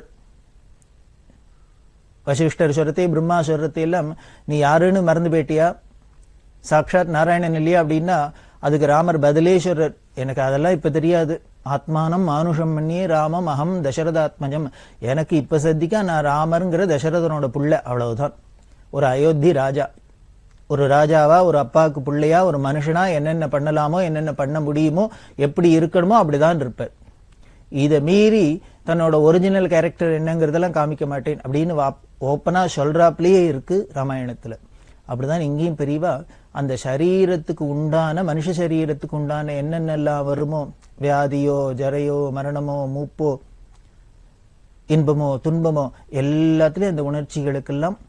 வசிஷ்டர் சொல்றதே பிரம்மா சொல்றதை எல்லாம் நீ யாருன்னு மறந்து போயிட்டியா சாக்ஷாத் நாராயணன் இல்லையா அப்படின்னா அதுக்கு ராமர் பதிலே சொல்றார் எனக்கு அதெல்லாம் இப்ப தெரியாது ஆத்மானம் மானுஷம் பண்ணியே ராமம் அகம் தசரதாத்மஜம் எனக்கு இப்ப சத்திக்கா நான் ராமருங்கிற தசரதனோட புள்ள அவ்வளவுதான் ஒரு அயோத்தி ராஜா ஒரு ராஜாவா ஒரு அப்பாவுக்கு பிள்ளையா ஒரு மனுஷனா என்னென்ன பண்ணலாமோ என்னென்ன பண்ண முடியுமோ எப்படி இருக்கணுமோ அப்படிதான் இருப்பார் இதை மீறி தன்னோட ஒரிஜினல் கேரக்டர் என்னங்கிறதெல்லாம் காமிக்க மாட்டேன் அப்படின்னு ஓப்பனா சொல்றாப்லயே இருக்கு ராமாயணத்துல அப்படிதான் இங்கேயும் பெரியவா அந்த சரீரத்துக்கு உண்டான மனுஷ சரீரத்துக்கு உண்டான என்னென்னலாம் வருமோ வியாதியோ ஜரையோ மரணமோ மூப்போ இன்பமோ துன்பமோ எல்லாத்துலயும் அந்த உணர்ச்சிகளுக்கெல்லாம்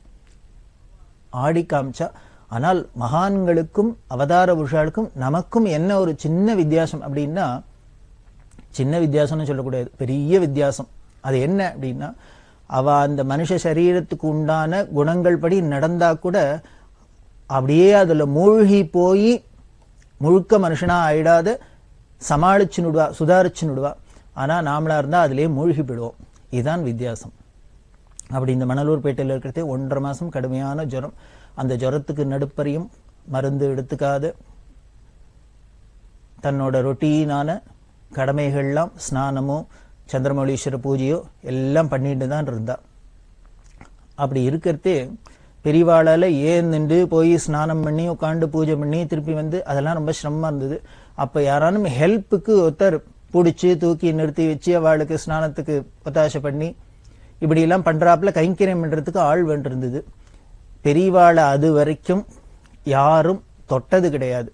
ஆடி காமிச்சா ஆனால் மகான்களுக்கும் அவதார புருஷாளுக்கும் நமக்கும் என்ன ஒரு சின்ன வித்தியாசம் அப்படின்னா சின்ன வித்தியாசம்னு சொல்லக்கூடாது பெரிய வித்தியாசம் அது என்ன அப்படின்னா அவ அந்த மனுஷ சரீரத்துக்கு உண்டான குணங்கள் படி நடந்தா கூட அப்படியே அதுல மூழ்கி போய் முழுக்க மனுஷனா ஆயிடாத சமாளிச்சு நுடுவா சுதாரிச்சு நுடுவா ஆனா நாமளா இருந்தா அதுலயே மூழ்கி போயிடுவோம் இதுதான் வித்தியாசம் அப்படி இந்த மணலூர்பேட்டையில் இருக்கிறதே ஒன்றரை மாசம் கடுமையான ஜுரம் அந்த ஜுரத்துக்கு நடுப்பறியும் மருந்து எடுத்துக்காத தன்னோட ரொட்டீனான கடமைகள்லாம் ஸ்நானமோ சந்திரமௌலீஸ்வர பூஜையோ எல்லாம் பண்ணிட்டு தான் இருந்தா அப்படி இருக்கிறதே பெரியவாளால ஏன் நின்று போய் ஸ்நானம் பண்ணி உட்காந்து பூஜை பண்ணி திருப்பி வந்து அதெல்லாம் ரொம்ப சிரமமா இருந்தது அப்ப யாரானும் ஹெல்ப்புக்கு ஒருத்தர் பிடிச்சி தூக்கி நிறுத்தி வச்சு அவளுக்கு ஸ்நானத்துக்கு ஒத்தாசை பண்ணி இப்படி எல்லாம் பண்றாப்புல கைங்கரியம் பண்றதுக்கு ஆள் வேண்டியிருந்தது பெரியவாளை அது வரைக்கும் யாரும் தொட்டது கிடையாது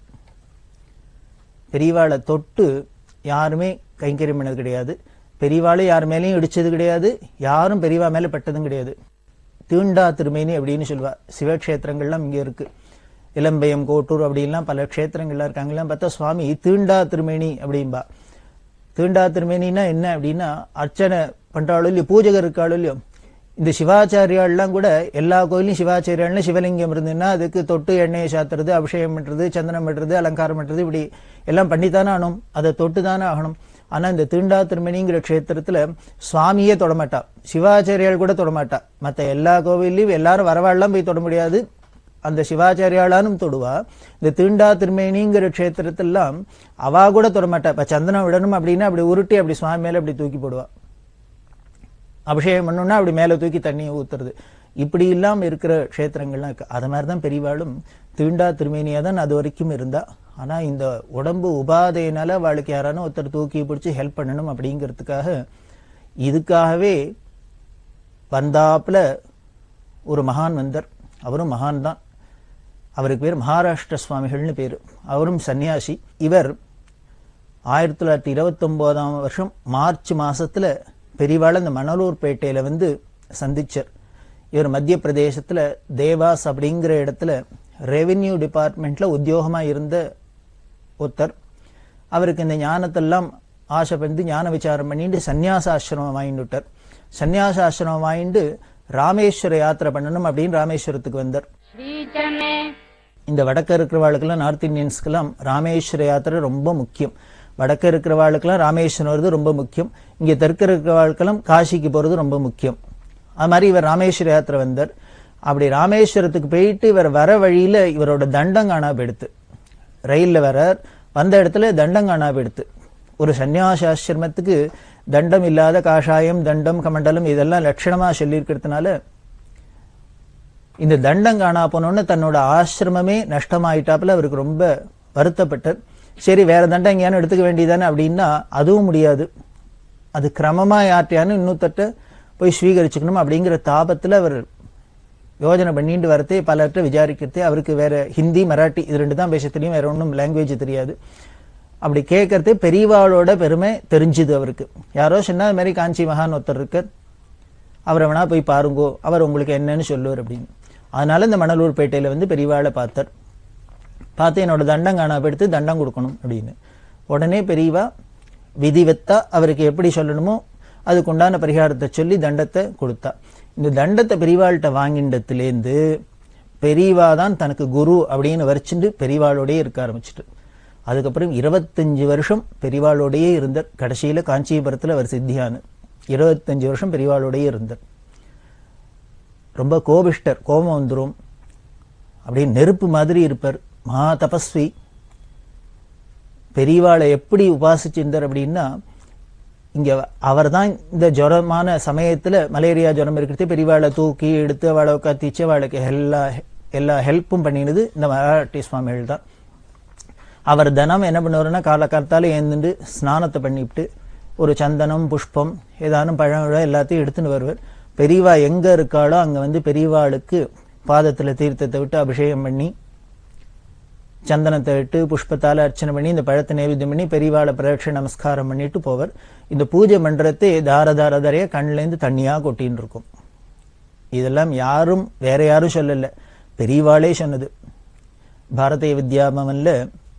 பெரியவாளை தொட்டு யாருமே கைங்கரியம் பண்ணது கிடையாது பெரியவாளை யார் மேலேயும் இடிச்சது கிடையாது யாரும் பெரியவா மேல பட்டதும் கிடையாது தீண்டா திருமேனி அப்படின்னு சொல்லுவா சிவக்ஷேத்திரங்கள்லாம் இங்க இருக்கு இளம்பயம் கோட்டூர் அப்படின்லாம் பல க்ஷேத்திரங்கள்லாம் இருக்காங்கலாம் பார்த்தா சுவாமி தீண்டா திருமேனி அப்படின்பா தீண்டா திருமேனின்னா என்ன அப்படின்னா அர்ச்சனை பண்றாளோ இல்லையோ பூஜகர் இருக்காளோ இல்லையோ இந்த சிவாச்சாரியாள்லாம் கூட எல்லா கோயிலும் சிவாச்சாரியாள்னு சிவலிங்கம் இருந்ததுன்னா அதுக்கு தொட்டு எண்ணெயை சாத்துறது அபிஷேகம் பண்றது சந்தனம் பண்றது அலங்காரம் பண்றது இப்படி எல்லாம் பண்ணித்தானே ஆகணும் அதை தொட்டு தானே ஆகணும் ஆனா இந்த தீண்டா திருமணிங்கிற க்ஷேத்திரத்துல சுவாமியே தொடமாட்டா சிவாச்சாரியால் கூட தொடமாட்டா மத்த எல்லா கோவில்லையும் எல்லாரும் வரவாள்லாம் போய் தொட முடியாது அந்த சிவாச்சாரியாளானும் தொடுவா இந்த தீண்டா திருமேனிங்கிற க்ஷேத்திரத்தெல்லாம் அவா கூட தொடமாட்டா இப்ப சந்தனம் விடணும் அப்படின்னா அப்படி உருட்டி அப்படி சுவாமி மேல அப்படி தூக்கி போடுவா அபிஷேகம் பண்ணணும்னா அப்படி மேல தூக்கி தண்ணியை ஊத்துறது இப்படி இல்லாம இருக்கிற க்ஷேத்திரங்கள்லாம் இருக்கு அது மாதிரிதான் பெரியவாளும் தீண்டா திருமேனியா தான் அது வரைக்கும் இருந்தா ஆனா இந்த உடம்பு உபாதையினால அவளுக்கு யாரானும் ஒருத்தர் தூக்கி பிடிச்சி ஹெல்ப் பண்ணணும் அப்படிங்கிறதுக்காக இதுக்காகவே வந்தாப்புல ஒரு மகான் வந்தர் அவரும் மகான் தான் அவருக்கு பேர் மகாராஷ்டிர சுவாமிகள்னு பேர் அவரும் சன்னியாசி இவர் ஆயிரத்தி தொள்ளாயிரத்தி இருபத்தொன்பதாம் வருஷம் மார்ச் மாசத்துல பெரியவாள் இந்த மணலூர்பேட்டையில வந்து சந்திச்சார் இவர் மத்திய பிரதேசத்துல தேவாஸ் அப்படிங்கிற இடத்துல ரெவென்யூ டிபார்ட்மெண்ட்ல உத்தியோகமா இருந்த ஒருத்தர் அவருக்கு இந்த ஞானத்தெல்லாம் ஆசைப்பட்டு ஞான விசாரம் பண்ணிட்டு சந்நியாசாசிரமம் வாங்கிட்டுட்டார் சந்நியாசாசிரமம் வாங்கிட்டு ராமேஸ்வர யாத்திரை பண்ணணும் அப்படின்னு ராமேஸ்வரத்துக்கு வந்தார் இந்த வடக்க இருக்கிறவாளுக்கெல்லாம் நார்த் இந்தியன்ஸ்க்கெல்லாம் ராமேஸ்வர யாத்திரை ரொம்ப முக்கியம் வடக்க இருக்கிறவாளுக்கெல்லாம் ராமேஸ்வரம் வருது ரொம்ப முக்கியம் இங்க தெற்க இருக்கிறவாளுக்கெல்லாம் காசிக்கு போறது ரொம்ப முக்கியம் அது மாதிரி இவர் ராமேஸ்வர யாத்திரை வந்தார் அப்படி ராமேஸ்வரத்துக்கு போயிட்டு இவர் வர வழியில இவரோட தண்டம் காணா போயிடுத்து ரயில்ல வரார் வந்த இடத்துல தண்டம் காணா போயிடுத்து ஒரு சந்நியாசாசிரமத்துக்கு தண்டம் இல்லாத காஷாயம் தண்டம் கமண்டலம் இதெல்லாம் லட்சணமா சொல்லியிருக்கிறதுனால இந்த தண்டம் காணா போனோன்னு தன்னோட ஆசிரமமே நஷ்டமாயிட்டாப்புல அவருக்கு ரொம்ப வருத்தப்பட்டார் சரி வேற தண்டம் எங்கேயானு எடுத்துக்க வேண்டியதானே அப்படின்னா அதுவும் முடியாது அது கிரமமா யார்ட்டையானு இன்னொருத்தட்ட போய் ஸ்வீகரிச்சுக்கணும் அப்படிங்கிற தாபத்துல அவர் யோஜனை பண்ணிட்டு வரதே பலர்கிட்ட விசாரிக்கிறதே அவருக்கு வேற ஹிந்தி மராட்டி இது ரெண்டு தான் பேச தெரியும் வேற ஒன்றும் லாங்குவேஜ் தெரியாது அப்படி கேட்கறதே பெரியவாளோட பெருமை தெரிஞ்சுது அவருக்கு யாரோ சொன்னா இது மாதிரி காஞ்சி மகான் ஒருத்தர் இருக்கார் அவரை வேணா போய் பாருங்கோ அவர் உங்களுக்கு என்னன்னு சொல்லுவார் அப்படின்னு அதனால இந்த மணலூர் பேட்டையில வந்து பெரியவாளை பார்த்தார் பார்த்து என்னோட தண்டம் காணா எடுத்து தண்டம் கொடுக்கணும் அப்படின்னு உடனே பெரியவா விதிவத்தா அவருக்கு எப்படி சொல்லணுமோ அதுக்கு உண்டான பரிகாரத்தை சொல்லி தண்டத்தை கொடுத்தா இந்த தண்டத்தை பெரியவாள்கிட்ட வாங்கிண்டத்துலேருந்து பெரியவா தான் தனக்கு குரு அப்படின்னு வரிச்சுட்டு பெரியவாளோடயே இருக்க ஆரம்பிச்சிட்டு அதுக்கப்புறம் இருபத்தஞ்சு வருஷம் பெரியவாளோடயே இருந்தார் கடைசியில காஞ்சிபுரத்துல அவர் சித்தியானு இருபத்தஞ்சு வருஷம் பெரியவாளோடயே இருந்தார் ரொம்ப கோபிஷ்டர் கோபம் வந்துரும் அப்படியே நெருப்பு மாதிரி இருப்பார் மகா தபஸ்வி பெரியவாளை எப்படி உபாசிச்சிருந்தார் அப்படின்னா இங்க அவர் தான் இந்த ஜுரமான சமயத்துல மலேரியா ஜுரம் இருக்கிறது பெரியவாளை தூக்கி எடுத்து அவளை கத்திச்சு அவளுக்கு எல்லா எல்லா ஹெல்ப்பும் பண்ணினது இந்த மராட்டி சுவாமிகள் தான் அவர் தினம் என்ன பண்ணுவாருன்னா காலக்காலத்தால ஏந்துட்டு ஸ்நானத்தை பண்ணிவிட்டு ஒரு சந்தனம் புஷ்பம் ஏதானும் பழம் எல்லாத்தையும் எடுத்துன்னு வருவார் பெரியவா எங்க இருக்காளோ அங்க வந்து பெரியவாளுக்கு பாதத்துல தீர்த்தத்தை விட்டு அபிஷேகம் பண்ணி சந்தனத்தை விட்டு புஷ்பத்தால அர்ச்சனை பண்ணி இந்த பழத்தை நைவேத்தியம் பண்ணி பெரியவாளை பிரதட்ச நமஸ்காரம் பண்ணிட்டு போவர் இந்த பூஜை மன்றத்தை தார தார தாரையா கண்ணுல இருந்து தண்ணியா கொட்டின்னு இருக்கும் இதெல்லாம் யாரும் வேற யாரும் சொல்லல பெரியவாளே சொன்னது பாரதிய வித்யாபவன்ல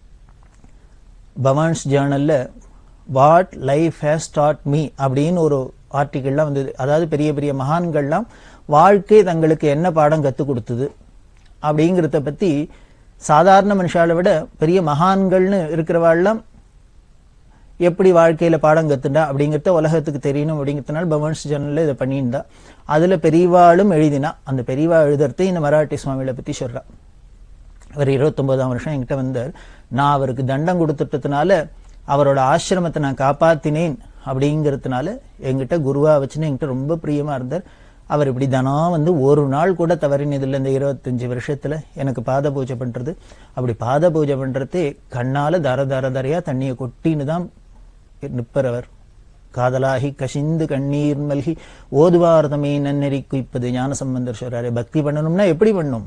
பவான்ஸ் ஜேர்னல்ல what life has taught me அப்படின்னு ஒரு ஆர்டிக்கல்லாம் வந்தது அதாவது பெரிய பெரிய மகான்கள்லாம் வாழ்க்கை தங்களுக்கு என்ன பாடம் கற்றுக் கொடுத்தது அப்படிங்கிறத பத்தி சாதாரண மனுஷால விட பெரிய மகான்கள்னு இருக்கிறவாள்லாம் எப்படி வாழ்க்கையில பாடம் கத்துண்டா அப்படிங்கிறத உலகத்துக்கு தெரியணும் அப்படிங்கிறதுனால பவன்ஸ் ஜேர்னல்ல இதை பண்ணியிருந்தா அதுல பெரியவாளும் எழுதினா அந்த பெரியவா எழுதுறதே இந்த மராட்டி சுவாமிகளை பத்தி சொல்றா அவர் இருபத்தொன்பதாம் வருஷம் என்கிட்ட வந்தார் நான் அவருக்கு தண்டம் கொடுத்துட்டதுனால அவரோட ஆசிரமத்தை நான் காப்பாத்தினேன் அப்படிங்கிறதுனால என்கிட்ட குருவா வச்சுன்னு என்கிட்ட ரொம்ப பிரியமா இருந்தார் அவர் இப்படி தினம் வந்து ஒரு நாள் கூட தவறினதில்லை இந்த இருபத்தஞ்சு வருஷத்துல எனக்கு பாத பூஜை பண்றது அப்படி பாத பூஜை பண்றதே கண்ணால தர தர தரையா தண்ணியை கொட்டின்னு தான் நிப்பறவர் காதலாகி கசிந்து கண்ணீர் மல்கி ஓதுவார்தமே நன்னெறி குய்ப்பது ஞான சம்பந்தர் சொல்றாரு பக்தி பண்ணணும்னா எப்படி பண்ணும்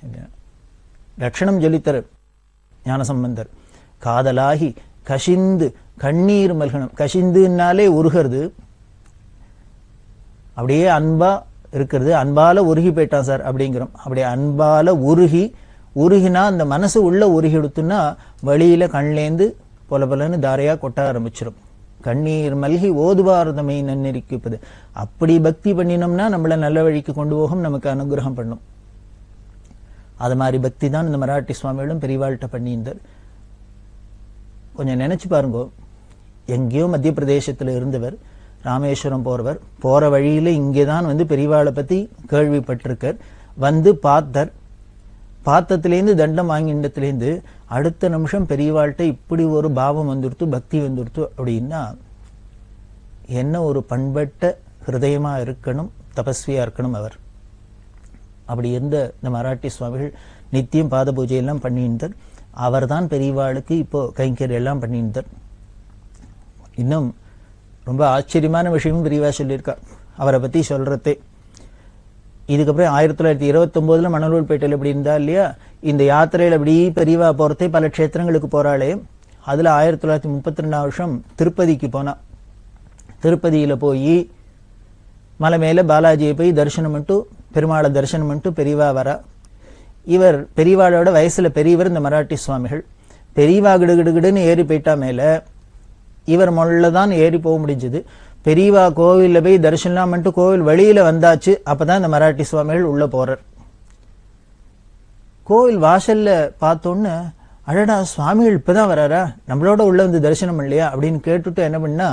லட்சணம் ஜொலித்தர் ஞானசம்பந்தர் காதலாகி கசிந்து கண்ணீர் மல்கணும் கசிந்துனாலே உருகிறது அப்படியே அன்பா இருக்கிறது அன்பால உருகி போயிட்டான் சார் அப்படிங்கிறோம் அப்படியே அன்பால உருகி உருகினா அந்த மனசு உள்ள உருகி எடுத்துன்னா வழியில கண்லேந்து பொல பொலன்னு தாரையா கொட்ட ஆரம்பிச்சிடும் கண்ணீர் மல்கி ஓதுவாரதமை நன்னெறிக்குப்பது அப்படி பக்தி பண்ணினோம்னா நம்மள நல்ல வழிக்கு கொண்டு போகும் நமக்கு அனுகிரகம் பண்ணும் அது மாதிரி பக்தி தான் இந்த மராட்டி சுவாமிகளும் பெரியவாள்கிட்ட பண்ணியிருந்தார் கொஞ்சம் நினைச்சு பாருங்க எங்கேயோ மத்திய பிரதேசத்துல இருந்தவர் ராமேஸ்வரம் போறவர் போற வழியில இங்கேதான் வந்து பெரியவாளை பத்தி கேள்விப்பட்டிருக்கார் வந்து பார்த்தார் பார்த்ததுலேருந்து தண்டம் வாங்கிண்டதுலேருந்து அடுத்த நிமிஷம் பெரியவாள்கிட்ட இப்படி ஒரு பாவம் வந்துடுத்து பக்தி வந்துடுத்து அப்படின்னா என்ன ஒரு பண்பட்ட ஹிருதயமா இருக்கணும் தபஸ்வியா இருக்கணும் அவர் அப்படி இருந்த இந்த மராட்டி சுவாமிகள் நித்தியம் பாத பூஜை எல்லாம் பண்ணியிருந்தார் அவர்தான் பெரியவாளுக்கு இப்போ கைங்கர் எல்லாம் பண்ணியிருந்தார் இன்னும் ரொம்ப ஆச்சரியமான விஷயமும் பெரியவா சொல்லியிருக்கா அவரை பத்தி சொல்றதே இதுக்கப்புறம் ஆயிரத்தி தொள்ளாயிரத்தி இருபத்தி ஒன்பதுல மணலூர்பேட்டையில் இப்படி இருந்தா இல்லையா இந்த யாத்திரையில் அப்படி பெரியவா போறதே பல க்ஷேத்திரங்களுக்கு போறாளே அதுல ஆயிரத்தி தொள்ளாயிரத்தி முப்பத்தி ரெண்டாம் வருஷம் திருப்பதிக்கு போனா திருப்பதியில போய் மலை மேல பாலாஜியை போய் தரிசனம் பண்ணிட்டு பெருமாளை தரிசனம் பண்ணிட்டு பெரியவா வரா இவர் பெரியவாளோட வயசுல பெரியவர் இந்த மராட்டி சுவாமிகள் பெரியவா கிடுகிடுகிடுன்னு ஏறி போயிட்டா மேல இவர் முதல்ல தான் ஏறி போக முடிஞ்சது பெரியவா கோவில்ல போய் தரிசனம் பண்ணிட்டு கோவில் வெளியில வந்தாச்சு அப்பதான் இந்த மராட்டி சுவாமிகள் உள்ள போறார் கோவில் வாசல்ல பார்த்தோன்னு அடடா சுவாமிகள் இப்பதான் வராரா நம்மளோட உள்ள வந்து தரிசனம் இல்லையா அப்படின்னு கேட்டுட்டு என்ன பண்ணா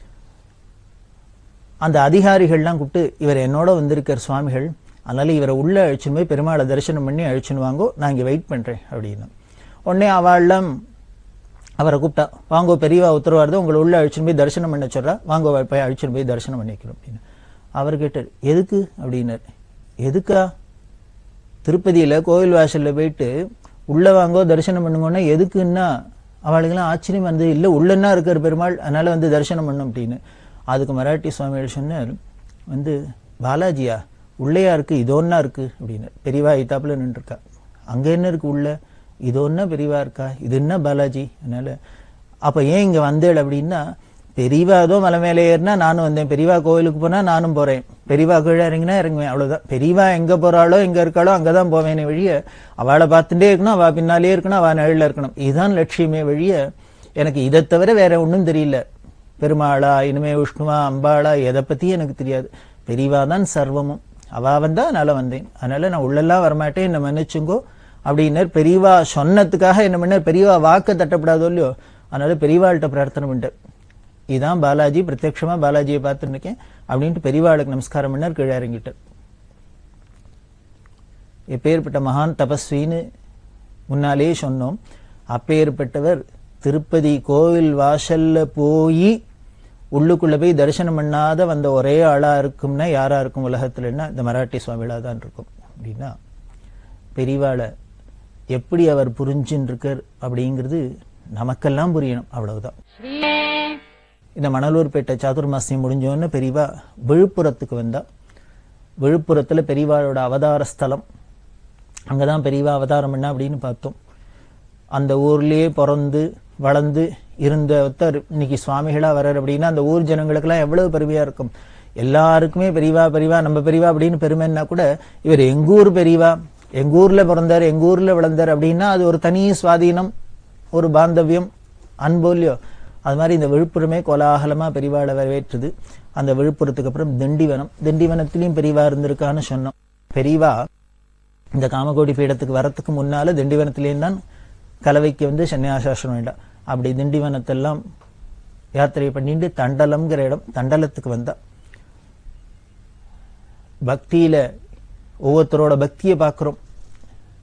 அந்த அதிகாரிகள்லாம் கூப்பிட்டு இவர் என்னோட வந்திருக்கார் சுவாமிகள் அதனால இவரை உள்ள அழிச்சுன்னு போய் பெருமாளை தரிசனம் பண்ணி அழிச்சுன்னு வாங்கோ நான் இங்க வெயிட் பண்றேன் அப்படின்னு உடனே அவள்லாம் அவரை கூப்பிட்டா வாங்கோ பெரியவா உத்தரவாருது உங்களை உள்ள அழிச்சுன்னு போய் தரிசனம் பண்ண சொல்றா வாங்கோ போய் அழிச்சுன்னு போய் தரிசனம் பண்ணிக்கிறோம் அப்படின்னு அவர் கேட்டார் எதுக்கு அப்படின்னாரு எதுக்கா திருப்பதியில கோவில் வாசல்ல போயிட்டு உள்ள வாங்கோ தரிசனம் பண்ணுங்கன்னா எதுக்குன்னா அவளுக்கெல்லாம் ஆச்சரியம் வந்து இல்ல உள்ளன்னா இருக்கார் பெருமாள் அதனால வந்து தரிசனம் பண்ணும் அப்படின்னு அதுக்கு மராட்டி சுவாமிகள் சொன்னார் வந்து பாலாஜியா உள்ளையா இருக்கு இதோன்னா இருக்கு அப்படின்னு பெரியவா இத்தாப்புல நின்றுருக்கா அங்க என்ன இருக்கு உள்ள இதோன்னா பெரியவா இருக்கா இது என்ன பாலாஜி அதனால அப்ப ஏன் இங்க வந்தேள் அப்படின்னா பெரியவா ஏதோ மலை மேலே ஏறினா நானும் வந்தேன் பெரியவா கோவிலுக்கு போனா நானும் போறேன் பெரியவா கீழே இறங்கினா இறங்குவேன் அவ்வளவுதான் பெரியவா எங்க போறாளோ எங்க இருக்காளோ அங்கதான் போவேனே வழிய அவளை பார்த்துட்டே இருக்கணும் அவ பின்னாலே இருக்கணும் அவ நிழல்ல இருக்கணும் இதுதான் லட்சியமே வழிய எனக்கு இதை தவிர வேற ஒண்ணும் தெரியல பெருமாளா இனிமே விஷ்ணுவா அம்பாளா எதை பத்தி எனக்கு தெரியாது பெரியவா தான் சர்வமும் அவ வந்தா அதனால வந்தேன் அதனால நான் உள்ளெல்லாம் வரமாட்டேன் என்ன மன்னிச்சுங்கோ அப்படின்னர் பெரியவா சொன்னதுக்காக என்ன பண்ணார் பெரியவா வாக்கு தட்டப்படாதோ இல்லையோ அதனால பெரியவாள்கிட்ட பிரார்த்தனை பண்ணிட்டார் இதான் பாலாஜி பிரத்யட்சமா பாலாஜியை பார்த்துட்டு இருக்கேன் அப்படின்ட்டு பெரியவாளுக்கு நமஸ்காரம் பண்ணார் கீழே இறங்கிட்டார் எப்பேற்பட்ட மகான் தபஸ்வின்னு முன்னாலேயே சொன்னோம் அப்பேற்பட்டவர் திருப்பதி கோவில் வாசல்ல போய் உள்ளுக்குள்ள போய் தரிசனம் பண்ணாத வந்த ஒரே ஆளா இருக்கும்னா யாரா இருக்கும் உலகத்துலன்னா இந்த மராட்டி சுவாமிகளா தான் இருக்கும் அப்படின்னா பெரியவாளை எப்படி அவர் புரிஞ்சுன்னு இருக்கார் அப்படிங்கிறது நமக்கெல்லாம் புரியணும் அவ்வளவுதான் இந்த மணலூர்பேட்டை சாதுர்மாசியம் முடிஞ்சோன்னு பெரியவா விழுப்புரத்துக்கு வந்தா விழுப்புரத்துல பெரியவாளோட அவதார ஸ்தலம் அங்கதான் பெரியவா அவதாரம் பண்ணா அப்படின்னு பார்த்தோம் அந்த ஊர்லயே பிறந்து வளர்ந்து இருந்த ஒருத்தர் இன்னைக்கு சுவாமிகளா வர்றார் அப்படின்னா அந்த ஊர் ஜனங்களுக்கெல்லாம் எவ்வளவு பெருமையா இருக்கும் எல்லாருக்குமே பெரியவா பெரியவா நம்ம பெரியவா அப்படின்னு பெருமைன்னா கூட இவர் எங்கூர் பெரியவா எங்க ஊர்ல பிறந்தார் எங்க ஊர்ல வளர்ந்தார் அப்படின்னா அது ஒரு தனி சுவாதீனம் ஒரு பாந்தவியம் அன்பு இல்லையோ அது மாதிரி இந்த விழுப்புரமே கோலாகலமா பெரியவாளை வரவேற்றுது அந்த விழுப்புரத்துக்கு அப்புறம் திண்டிவனம் திண்டிவனத்திலையும் பெரியவா இருந்திருக்கான்னு சொன்னோம் பெரியவா இந்த காமகோடி பீடத்துக்கு வரத்துக்கு முன்னால திண்டிவனத்திலேயும் தான் கலவைக்கு வந்து சன்னியாசாசனம் வேண்டாம் அப்படி திண்டிவனத்தெல்லாம் யாத்திரை பண்ணிட்டு தண்டலம்ங்கிற இடம் தண்டலத்துக்கு வந்தா பக்தியில ஒவ்வொருத்தரோட பக்தியை பார்க்கிறோம்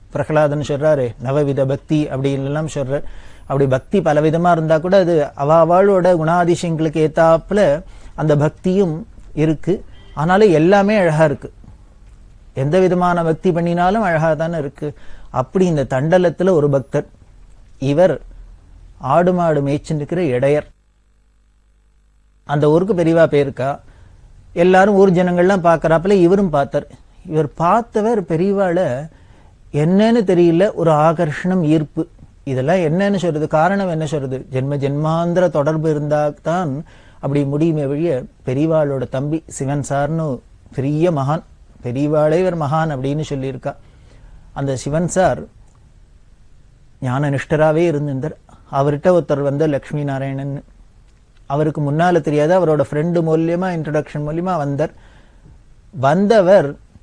பிரகலாதன் சொல்றாரு நவவித பக்தி அப்படின்னு எல்லாம் சொல்றார் அப்படி பக்தி பலவிதமா இருந்தா கூட அது அவ அவளோட குணாதிசயங்களுக்கு ஏத்தாப்புல அந்த பக்தியும் இருக்கு ஆனாலும் எல்லாமே அழகா இருக்கு எந்த விதமான பக்தி பண்ணினாலும் அழகா தானே இருக்கு அப்படி இந்த தண்டலத்துல ஒரு பக்தர் இவர் ஆடு மாடு மேய்ச்சின்னு இருக்கிற இடையர் அந்த ஊருக்கு பெரியவா பேருக்கா எல்லாரும் ஊர் ஜனங்கள்லாம் பார்க்கறாப்புல இவரும் பார்த்தார் இவர் பார்த்தவர் பெரியவாள என்னன்னு தெரியல ஒரு ஆகர்ஷணம் ஈர்ப்பு இதெல்லாம் என்னன்னு சொல்றது காரணம் என்ன சொல்றது ஜென்ம ஜென்மாந்திர தொடர்பு இருந்தா தான் அப்படி முடியுமே வழிய பெரியவாளோட தம்பி சிவன் சார்னு பெரிய மகான் பெரியவாளே இவர் மகான் அப்படின்னு சொல்லியிருக்கா அந்த சிவன் சார் ஞான நிஷ்டராவே இருந்திருந்தார் அவர்கிட்ட ஒருத்தர் வந்து லக்ஷ்மி நாராயணன் அவருக்கு முன்னால தெரியாது அவரோட ஃப்ரெண்டு மூலியமா இன்ட்ரடக்ஷன் மூலியமா வந்தார் வந்தவர்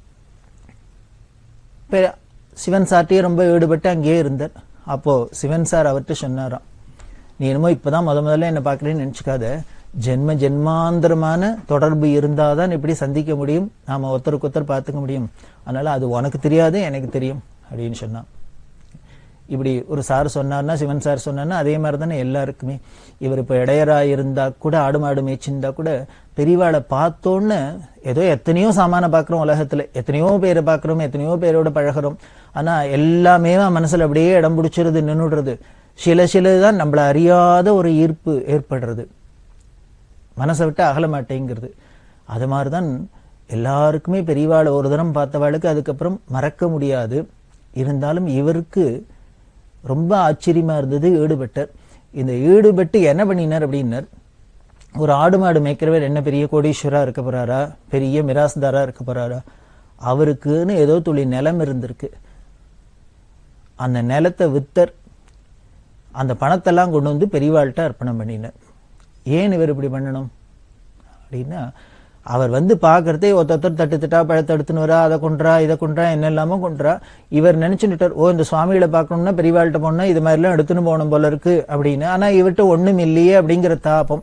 பெ- சிவன் சார்ட்டே ரொம்ப ஈடுபட்டு அங்கேயே இருந்தார் அப்போ சிவன் சார் அவர்கிட்ட சொன்னாராம் நீ என்னமோ இப்பதான் முத முதல்ல என்ன பார்க்கறேன்னு நினைச்சுக்காத ஜென்ம ஜென்மாந்திரமான தொடர்பு இருந்தாதான் இப்படி சந்திக்க முடியும் நாம ஒருத்தருக்கு ஒருத்தர் பார்த்துக்க முடியும் அதனால அது உனக்கு தெரியாது எனக்கு தெரியும் அப்படின்னு சொன்னான் இப்படி ஒரு சார் சொன்னார்னா சிவன் சார் சொன்னார்னா அதே மாதிரி தானே எல்லாருக்குமே இவர் இப்போ இடையரா இருந்தா கூட ஆடு மாடு மேய்ச்சிருந்தா கூட பெரியவாளை பார்த்தோன்னு ஏதோ எத்தனையோ சாமான பார்க்குறோம் உலகத்துல எத்தனையோ பேரை பார்க்குறோம் எத்தனையோ பேரோட பழகுறோம் ஆனா எல்லாமே மனசுல அப்படியே இடம் பிடிச்சிருது நின்னுடுறது சில சிலதான் நம்மள அறியாத ஒரு ஈர்ப்பு ஏற்படுறது மனசை விட்டு அகல மாட்டேங்கிறது அது மாதிரிதான் எல்லாருக்குமே பெரியவாளை ஒரு தரம் பார்த்தவாளுக்கு அதுக்கப்புறம் மறக்க முடியாது இருந்தாலும் இவருக்கு ரொம்ப ஆச்சரியமா இருந்தது ஈடுபட்டார் இந்த ஈடுபட்டு என்ன பண்ணினார் அப்படின்னார் ஒரு ஆடு மாடு மேய்க்கிறவர் என்ன பெரிய கோடீஸ்வரா இருக்க போறாரா பெரிய மிராஸ்தாரா இருக்க போறாரா அவருக்குன்னு ஏதோ துளி நிலம் இருந்திருக்கு அந்த நிலத்தை வித்தர் அந்த பணத்தெல்லாம் கொண்டு வந்து பெரியவாள்கிட்ட அர்ப்பணம் பண்ணினார் ஏன் இவர் இப்படி பண்ணணும் அப்படின்னா அவர் வந்து பார்க்கறதே ஒருத்தர் தட்டு தட்டா பழத்தை எடுத்துன்னு வரா அதை கொன்றா இதை கொன்றா என்ன இல்லாம கொன்றா இவர் நினைச்சுட்டார் ஓ இந்த சுவாமிகளை பார்க்கணும்னா பெரியவாள்கிட்ட போனா இது மாதிரிலாம் எடுத்துன்னு போகணும் போல இருக்கு அப்படின்னு ஆனா இவர்கிட்ட ஒண்ணும் இல்லையே அப்படிங்கிற தாபம்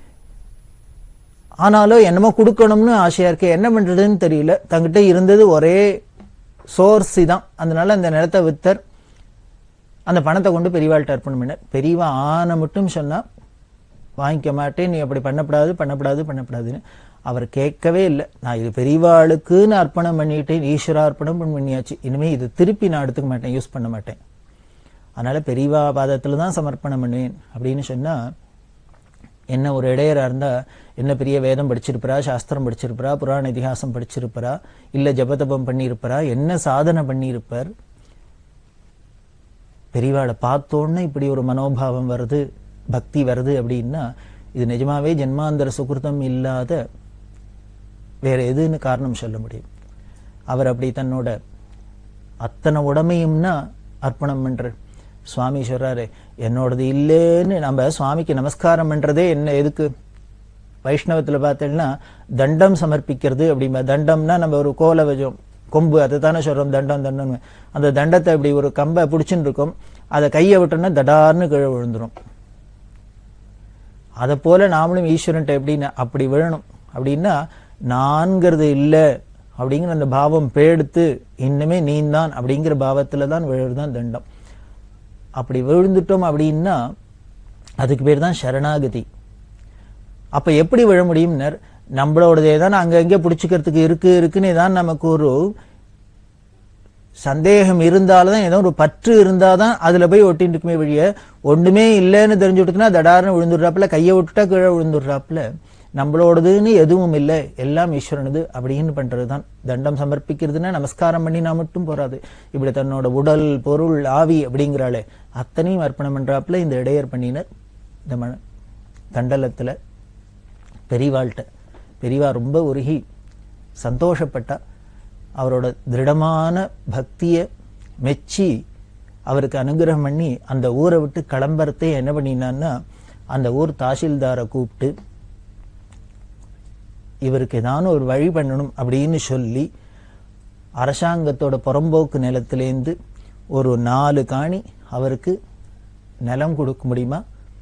ஆனாலும் என்னமோ கொடுக்கணும்னு ஆசையா இருக்கு என்ன பண்றதுன்னு தெரியல தங்கிட்ட இருந்தது ஒரே சோர்ஸ் தான் அதனால அந்த நிலத்தை வித்தர் அந்த பணத்தை கொண்டு பெரியவாள்கிட்ட அர்ப்பணம் பண்ணார் பெரியவா ஆன மட்டும் சொன்னா வாங்கிக்க மாட்டேன் நீ அப்படி பண்ணக்கூடாது பண்ணக்கூடாது பண்ணக்கூடாதுன்னு அவர் கேட்கவே இல்லை நான் இது பெரியவாளுக்குன்னு அர்ப்பணம் பண்ணிட்டேன் ஈஸ்வரா அர்ப்பணம் பண்ணியாச்சு இனிமே இது திருப்பி நான் எடுத்துக்க மாட்டேன் யூஸ் பண்ண மாட்டேன் அதனால பெரியவா பாதத்துல தான் சமர்ப்பணம் பண்ணுவேன் அப்படின்னு சொன்னா என்ன ஒரு இடையரா இருந்தா என்ன பெரிய வேதம் படிச்சிருப்பரா சாஸ்திரம் படிச்சிருப்பரா புராண இதிகாசம் படிச்சிருப்பரா இல்ல ஜபதபம் பண்ணியிருப்பரா என்ன சாதனை பண்ணியிருப்பார் பெரியவாளை பார்த்தோன்னே இப்படி ஒரு மனோபாவம் வருது பக்தி வருது அப்படின்னா இது நிஜமாவே ஜென்மாந்தர சுகிருதம் இல்லாத வேற எதுன்னு காரணம் சொல்ல முடியும் அவர் அப்படி தன்னோட அத்தனை உடமையும்னா அர்ப்பணம் பண்றார் சுவாமி சொல்றாரு என்னோடது இல்லைன்னு நம்ம சுவாமிக்கு நமஸ்காரம் பண்றதே என்ன எதுக்கு வைஷ்ணவத்துல பார்த்தீங்கன்னா தண்டம் சமர்ப்பிக்கிறது அப்படிம்பா தண்டம்னா நம்ம ஒரு கோலை வச்சோம் கொம்பு அதை தானே சொல்றோம் தண்டம் தண்டம் அந்த தண்டத்தை இப்படி ஒரு கம்பை பிடிச்சுன்னு இருக்கும் அதை கையை விட்டோம்னா தடார்னு கீழே விழுந்துரும் அதை போல நாமளும் ஈஸ்வரன்ட்ட எப்படின்னா அப்படி விழணும் அப்படின்னா நான்கிறது இல்லை அப்படிங்கிற அந்த பாவம் பேடுத்து இன்னுமே நீந்தான் அப்படிங்கிற பாவத்துல தான் விழுறதுதான் தண்டம் அப்படி விழுந்துட்டோம் அப்படின்னா அதுக்கு பேர் தான் சரணாகதி அப்ப எப்படி விழ முடியும்னர் நம்மளோடதே தான் அங்கங்கே பிடிச்சிக்கிறதுக்கு இருக்கு இருக்குன்னு தான் நமக்கு ஒரு சந்தேகம் இருந்தால்தான் ஏதோ ஒரு பற்று இருந்தாதான் அதுல போய் ஒட்டிட்டு இருக்குமே வழிய ஒண்ணுமே இல்லைன்னு தெரிஞ்சு விட்டுனா தடார்னு விழுந்துடுறாப்புல கையை விட்டுட்டா கீழே விழுந்துடுறாப்புல நம்மளோடதுன்னு எதுவும் இல்லை எல்லாம் ஈஸ்வரனது அப்படின்னு பண்றதுதான் தண்டம் சமர்ப்பிக்கிறதுன்னா நமஸ்காரம் பண்ணினா மட்டும் போறாது இப்படி தன்னோட உடல் பொருள் ஆவி அப்படிங்கிறாளே அத்தனையும் அர்ப்பணம் பண்றாப்புல இந்த இடையர் பண்ணினர் இந்த மன தண்டலத்துல பெரியவாள்கிட்ட பெரியவா ரொம்ப உருகி சந்தோஷப்பட்டா அவரோட திருடமான பக்தியை மெச்சி அவருக்கு அனுகிரகம் பண்ணி அந்த ஊரை விட்டு கிளம்புறதே என்ன பண்ணினான்னா அந்த ஊர் தாசில்தாரை கூப்பிட்டு இவருக்கு ஏதான ஒரு வழி பண்ணணும் அப்படின்னு சொல்லி அரசாங்கத்தோட புறம்போக்கு நிலத்திலேருந்து ஒரு நாலு காணி அவருக்கு நிலம் கொடுக்க முடியுமா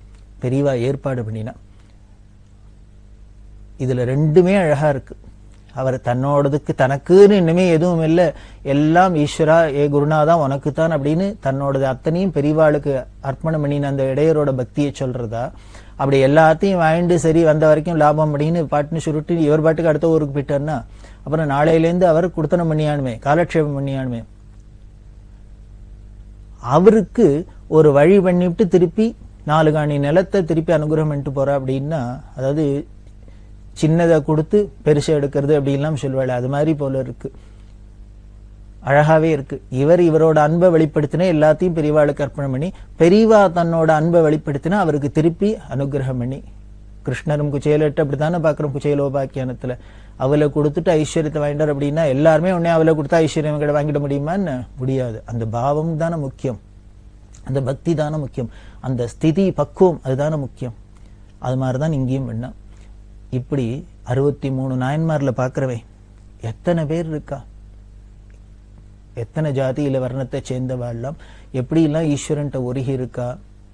பெரியவா ஏற்பாடு பண்ணினா இதுல ரெண்டுமே அழகா இருக்கு அவர் தன்னோடதுக்கு தனக்குன்னு இனிமே எதுவும் இல்லை எல்லாம் ஈஸ்வரா ஏ குருநாதா உனக்கு தான் அப்படின்னு தன்னோடது அத்தனையும் பெரியவாளுக்கு அர்ப்பணம் பண்ணின அந்த இடையரோட பக்தியை சொல்றதா அப்படி எல்லாத்தையும் வாங்கிட்டு சரி வந்த வரைக்கும் லாபம் அப்படின்னு பாட்டுன்னு சுருட்டி இவர் பாட்டுக்கு அடுத்த ஊருக்கு போயிட்டாருன்னா அப்புறம் நாளையிலேருந்து அவர் குடுத்தனம் பண்ணியானுமே காலக்ஷேபம் பண்ணியானுமே அவருக்கு ஒரு வழி பண்ணிவிட்டு திருப்பி நாலு காணி நிலத்தை திருப்பி அனுகிரகம் பண்ணிட்டு போறா அப்படின்னா அதாவது சின்னதை கொடுத்து பெருசை எடுக்கிறது அப்படின்லாம் சொல்லுவாள் அது மாதிரி போல இருக்கு அழகாவே இருக்கு இவர் இவரோட அன்பை வெளிப்படுத்தினா எல்லாத்தையும் பெரியவாளுக்கு அர்ப்பணம் பண்ணி பெரியவா தன்னோட அன்பை வெளிப்படுத்தினா அவருக்கு திருப்பி அனுகிரகம் பண்ணி கிருஷ்ணரும் குச்சேலட்டு அப்படித்தானே பாக்குறோம் குச்சேலோபாக்கியானத்துல அவளை கொடுத்துட்டு ஐஸ்வர்யத்தை வாங்கிட்டார் அப்படின்னா எல்லாருமே உடனே அவளை கொடுத்தா ஐஸ்வர்யம் கிட்ட வாங்கிட முடியுமான்னு முடியாது அந்த பாவம் தானே முக்கியம் அந்த பக்தி தானே முக்கியம் அந்த ஸ்திதி பக்குவம் அதுதானே முக்கியம் அது மாதிரிதான் இங்கேயும் பண்ணான் இப்படி அறுபத்தி மூணு நாயன்மார்ல பாக்குறவே எத்தனை பேர் இருக்கா எத்தனை ஜாதியில வர்ணத்தை சேர்ந்தவாள்லாம் எப்படி எல்லாம் ஈஸ்வரன்ட்ட ஒருகி இருக்கா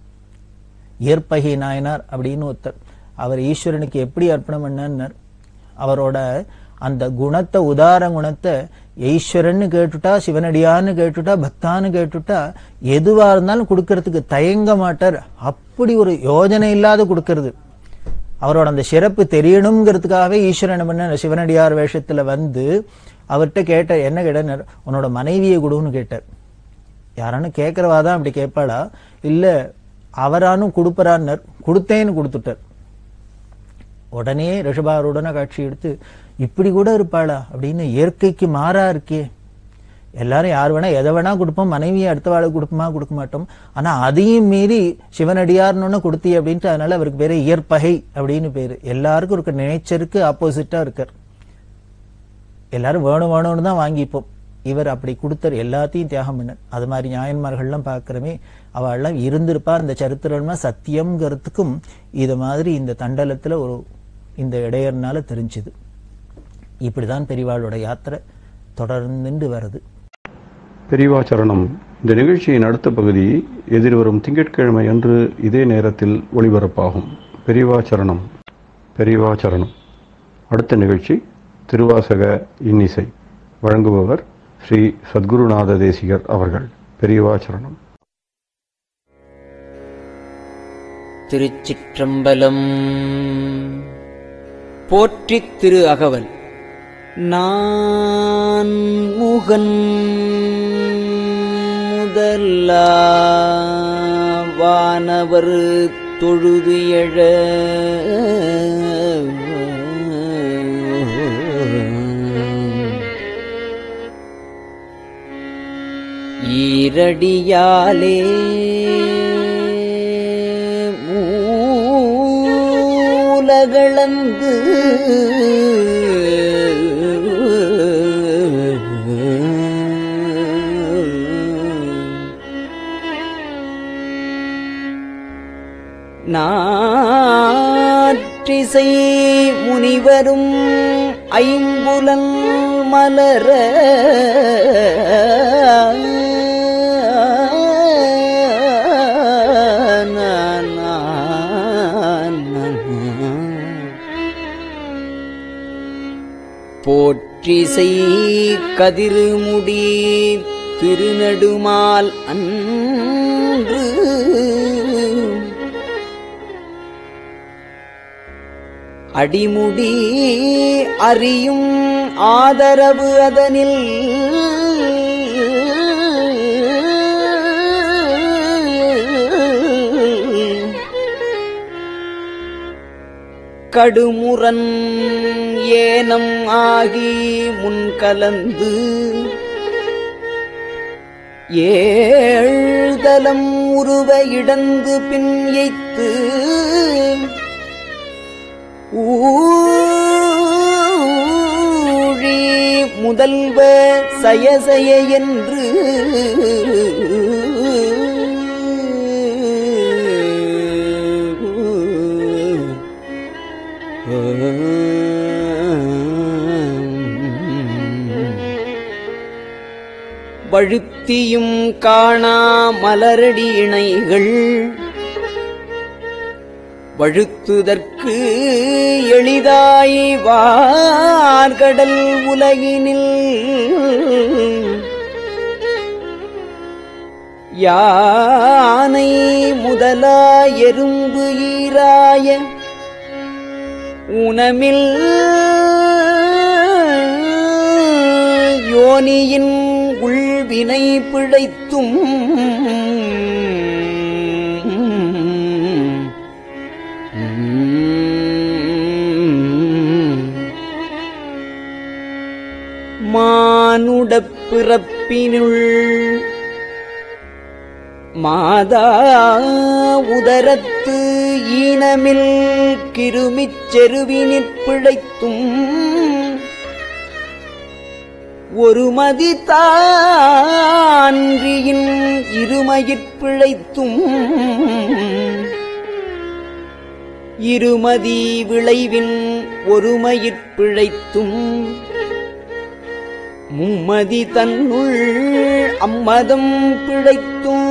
ஏற்பகை நாயனார் அப்படின்னு ஒருத்தர் அவர் ஈஸ்வரனுக்கு எப்படி அர்ப்பணம் பண்ணார் அவரோட அந்த குணத்தை உதார குணத்தை ஈஸ்வரன்னு கேட்டுட்டா சிவனடியான்னு கேட்டுட்டா பக்தான்னு கேட்டுட்டா எதுவா இருந்தாலும் கொடுக்கறதுக்கு தயங்க மாட்டார் அப்படி ஒரு யோஜனை இல்லாத கொடுக்கறது அவரோட அந்த சிறப்பு தெரியணுங்கிறதுக்காகவே ஈஸ்வரன் என்ன பண்ண சிவனடியார் வேஷத்துல வந்து அவர்கிட்ட கேட்டார் என்ன கேட்டார் உன்னோட மனைவியை கொடுன்னு கேட்டார் யாரானு கேட்கறவா தான் அப்படி கேட்பாளா இல்ல அவரானும் கொடுப்பறான்னர் கொடுத்தேன்னு கொடுத்துட்டார் உடனே ரிஷபாருடன காட்சி எடுத்து இப்படி கூட இருப்பாளா அப்படின்னு இயற்கைக்கு மாறா இருக்கே எல்லாரும் யார் வேணா எதை வேணா கொடுப்போம் மனைவியை அடுத்த வாளுக்கு கொடுப்போமா கொடுக்க மாட்டோம் ஆனா அதையும் மீறி சிவனடியார்னு கொடுத்தி அப்படின்ட்டு அதனால அவருக்கு பேரு இயற்பகை அப்படின்னு பேரு எல்லாருக்கும் இருக்க நேச்சருக்கு ஆப்போசிட்டா இருக்கார் எல்லாரும் வேணும் வேணும்னு தான் வாங்கிப்போம் இவர் அப்படி கொடுத்தார் எல்லாத்தையும் தியாகம் பண்ணார் அது மாதிரி நியாயன்மார்கள்லாம் பார்க்கிறமே அவள்லாம் இருந்திருப்பா இந்த சரித்திரம்னா சத்தியம்ங்கிறதுக்கும் இது மாதிரி இந்த தண்டலத்துல ஒரு இந்த இடையர்னால தெரிஞ்சுது இப்படிதான் பெரியவாளோட யாத்திரை தொடர்ந்துண்டு வருது பெரியவாச்சரணம் இந்த நிகழ்ச்சியின் அடுத்த பகுதி எதிர்வரும் திங்கட்கிழமை அன்று இதே நேரத்தில் ஒளிபரப்பாகும் பெரியவாச்சரணம் பெரியவாச்சரணம் அடுத்த நிகழ்ச்சி திருவாசக இன்னிசை வழங்குபவர் ஸ்ரீ சத்குருநாத தேசிகர் அவர்கள் பெரியவாச்சரணம் திருச்சிற்றம்பலம் போற்றித் திரு அகவல் நான் முகன் முதலா வானவர் தொழுது எழ ஈரடியாலே மூலகளந்து நாற்றிசை முனிவரும் ஐம்புலன் மலர போற்றிசை கதிர்முடி திருநெடுமால் அன்று அடிமுடி அறியும் ஆதரவு அதனில் கடுமுரன் ஏனம் ஆகி முன்கலந்து ஏழ்தலம் உருவ இடந்து பின் எய்த்து ஊழி முதல்வ சயசய என்று வழுத்தியும் காணா மலரடி இணைகள் வழுத்துதற்கு எளிதாய் வார்த்தன பார்கடல் உலகினில் யானை முதலா எறும்பு ஈராய உணமில் யோனியின் உள்வினை பிழைத்தும் மானுடப் பிறப்பினுள் மாதா உதரத்து ஈனமில் கிருமிச் செருவினிற் பிழைத்தும் ஒரு மதி தான்றியின் இருமயிற் பிழைத்தும் இருமதி விளைவின் ஒருமயிற் பிழைத்தும் மும்மதி தன்னுள் அம்மதம் பிழைத்தும்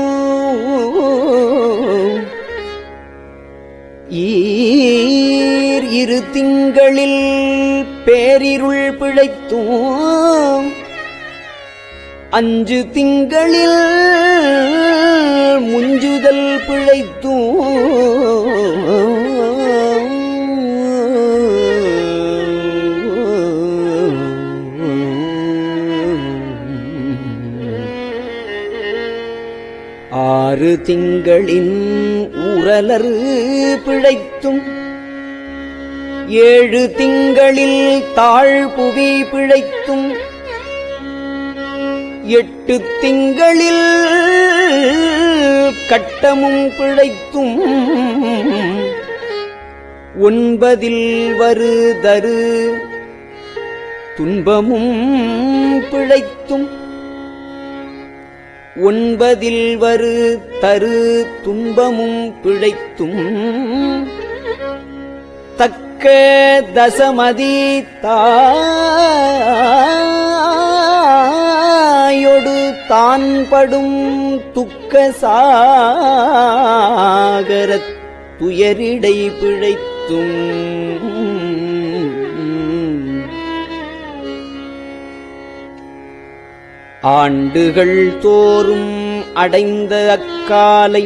ஈர் இரு திங்களில் பேரிருள் பிழைத்தும் அஞ்சு திங்களில் முஞ்சுதல் பிழைத்தும் ஆறு திங்களின் ஊரலர் பிழைத்தும் ஏழு திங்களில் தாழ்புவி பிழைத்தும் எட்டு திங்களில் கட்டமும் பிழைத்தும் ஒன்பதில் வருதரு துன்பமும் பிழைத்தும் ஒன்பதில் வரு தரு துன்பமும் பிழைத்தும் தக்க தசமதி தாயொடு தான் படும் துக்க சாகரத் துயரிடை பிழைத்தும் ஆண்டுகள் தோறும் அடைந்த அக்காலை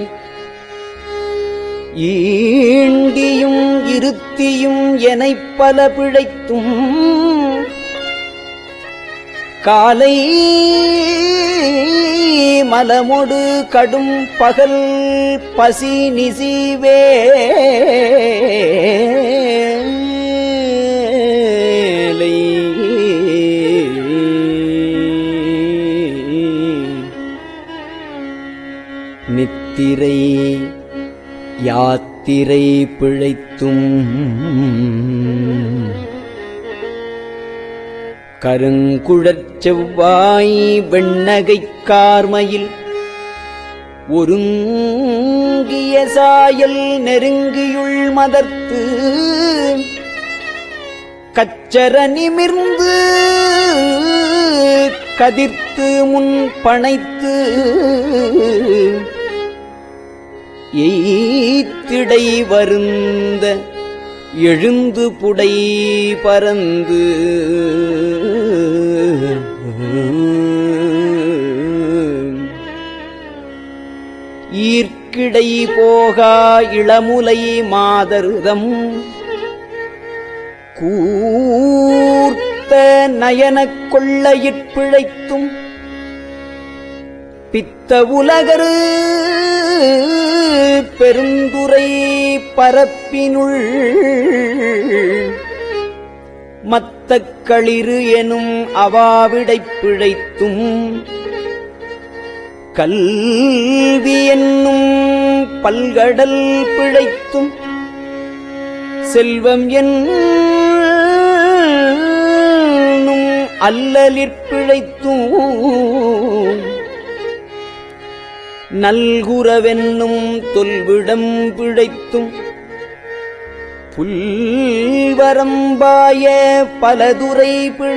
ஈண்டியும் இருத்தியும் எனைப் பல பிழைத்தும் காலை மலமொடு கடும் பகல் பசி நிசிவேலை நித்திரை யாத்திரை பிழைத்தும் கருங்குழற் செவ்வாய் வெண்ணகைக் கார்மையில் ஒருங்கிய சாயல் நெருங்கியுள் மதர்த்து கச்சர நிமிர்ந்து கதிர்த்து முன் பனைத்து எய்த்திடை வருந்த எழுந்து புடை பறந்து ஈர்க்கிடை போகா இளமுலை மாதருதம் கூர்த்த நயனக் கொள்ளையிற் பிழைத்தும் பித்த உலகரு பெருந்துரை பரப்பினுள் மத்தக் களிறு எனும் அவாவிடைப் பிழைத்தும் கல்வி என்னும் பல்கடல் பிழைத்தும் செல்வம் என்னும் அல்லலிற் பிழைத்தும் நல்குறவென்னும் தொல்விடம் பிழைத்தும் புல்வரம்பாய பலதுரை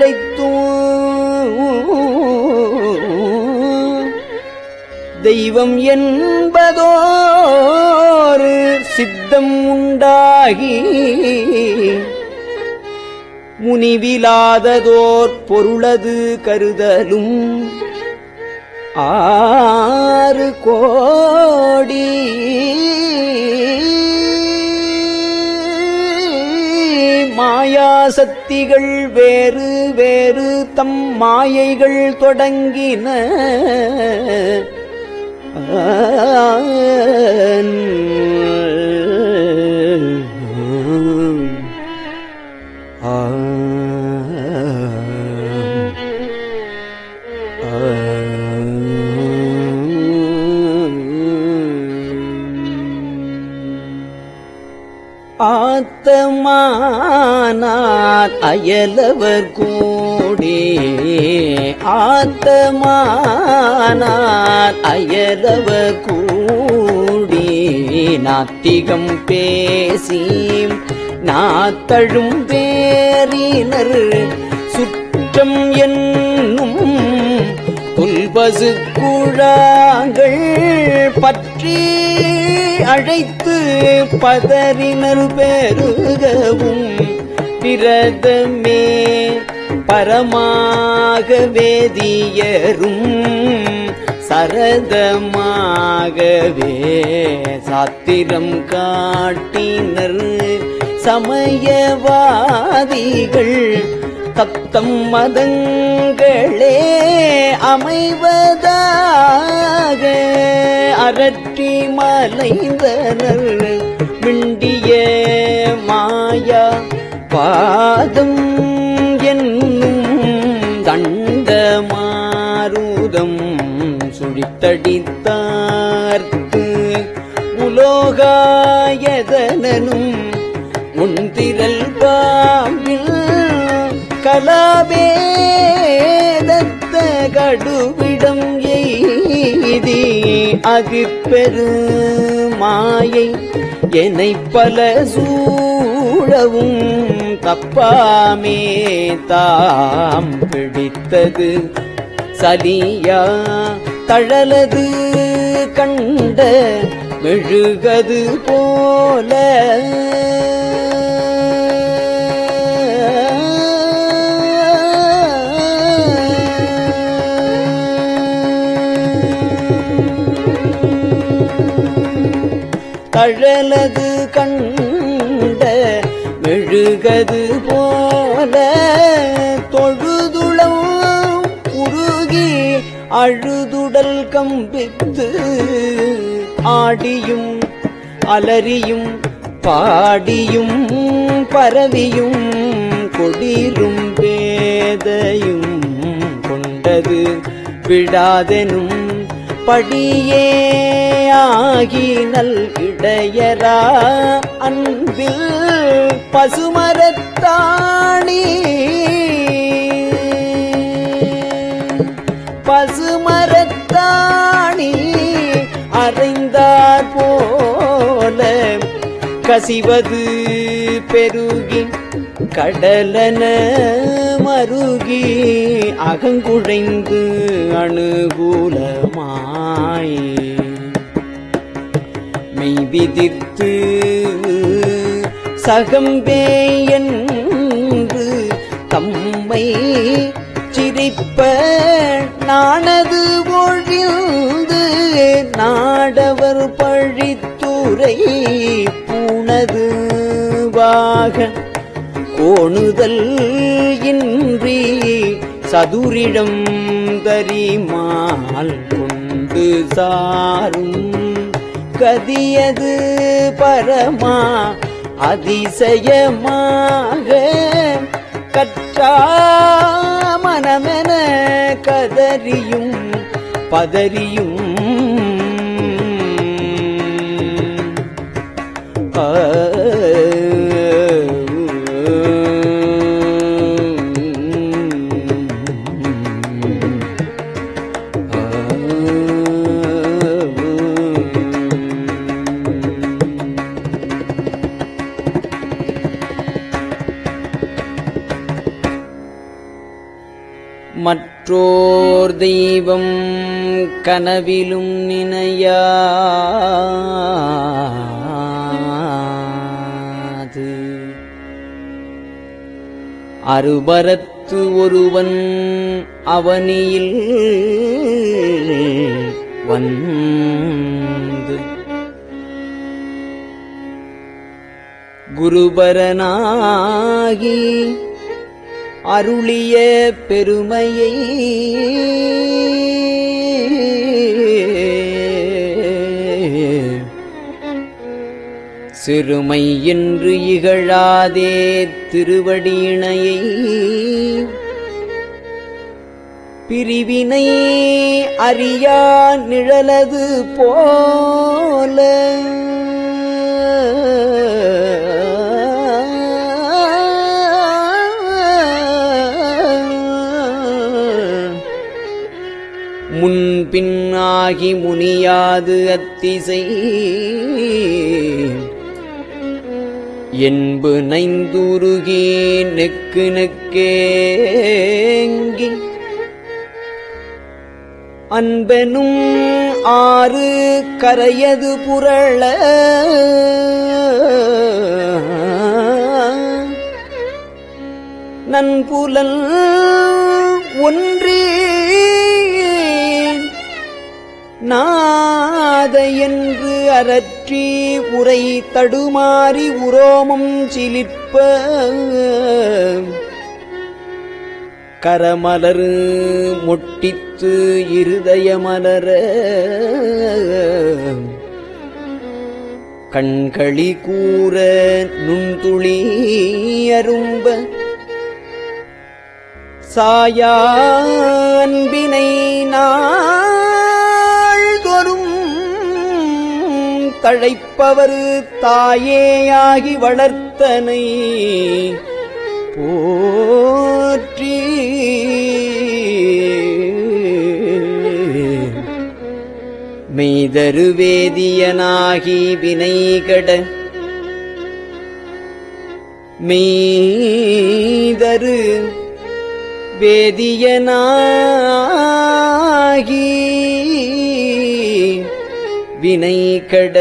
பிழைத்தும் தெய்வம் என்பதோர் சித்தம் உண்டாகி முனிவிலாததோர் பொருளது கருதலும் ஆறு கோடி மாயாசக்திகள் வேறு வேறு தம் மாயைகள் தொடங்கின ஆத்தமானார் அயலவர் கூடி ஆத்தமானார் அயலவர் கூடி நாத்திகம் பேசி நாத்தழும் பேரினர் சுற்றம் என்னும் புல்பசு குழாங்கள் பற்றி அழைத்து பதறினர் பெருகவும் பிரதமே பரமாக வேதியரும் சரதமாகவே சாத்திரம் காட்டினர் சமயவாதிகள் தத்தம் மதங்களே அமைவதாக அரற்றி மலைந்தனர் விண்டிய மாயா பாதம் என்னும் தண்ட மாருதம் சுழித்தடித்தார்க்கு உலோகாயதனும் முந்திரல் பாம்பில் கலாபேதத்த கடுவிடம் எய்தி அதிர்பெரு மாயை என்னை பல சூழவும் தப்பாமே தாம் பிடித்தது சலியா தழலது கண்ட மெழுகது போல தழலது கண்ட மெழுகது போல தொழுதுளம் உருகி அழுதுடல் கம்பித்து ஆடியும் அலறியும் பாடியும் பரவியும் கொடிரும் பேதையும் கொண்டது விடாதெனும் படியே ஆகி நல் இடையரா அன்பில் பசுமரத்தாணி பசுமரத்தாணி அறைந்தார் போல கசிவது பெருகி கடலன மருகி அகங்குழைந்து அணுகூலமாய் மெய்விதிர்த்து சகம்பே என்று தம்மை சிரிப்ப நாணது ஒழிந்து நாடவர் பழித்துரை பூணது வாக கோணுதல் இன்றி சதுரிடம் தரிமால் கொண்டு சாரும் கதியது பரமா அதிசயமாக கற்றா மனமென கதறியும் பதறியும் ஆ மற்றோர் தெய்வம் கனவிலும் நினையாது அருபரத்து ஒருவன் அவனியில் வந்து குருபரனாகி அருளிய பெருமையை சிறுமை என்று இகழாதே திருவடியினையை பிரிவினை அறியா நிழலது போல முன்பின்னாகி முனியாது அத்திசை என்பு நைந்துருகி நெக்கு நெக்கேங்கி அன்பெனும் ஆறு கரையது புரள நன்புலல் ஒன்றே நாத என்று அரற்றி உரை தடுமாறி உரோமம் சிலிர்ப்ப கரமலரு முட்டித்து இருதயமலர கண்களி கூற நுண்துளி அரும்ப சாயா அன்பினை நாள்தோறும் தழைப்பவர் தாயேயாகி வளர்த்தனை போற்றி மெய்தரு வேதியனாகி வினைகட மெய்தரு வேதியனாகி வினைகட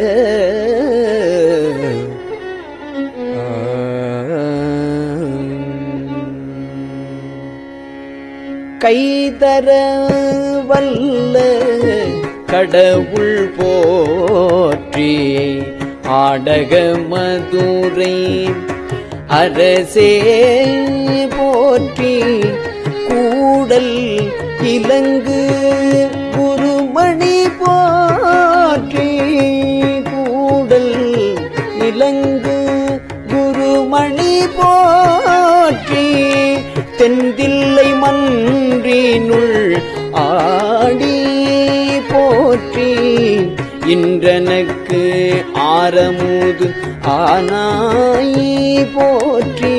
கைதர வல்ல கடவுள் போற்றி ஆடக மதுரை அரசே போற்றி கூடல் இலங்கு குருமணி போற்றி கூடல் இலங்கு குருமணி போற்றி தென்தில்லை மன்றினுள் ஆடி போற்றி இன்றனக்கு ஆரமுது ஆனாய் போற்றி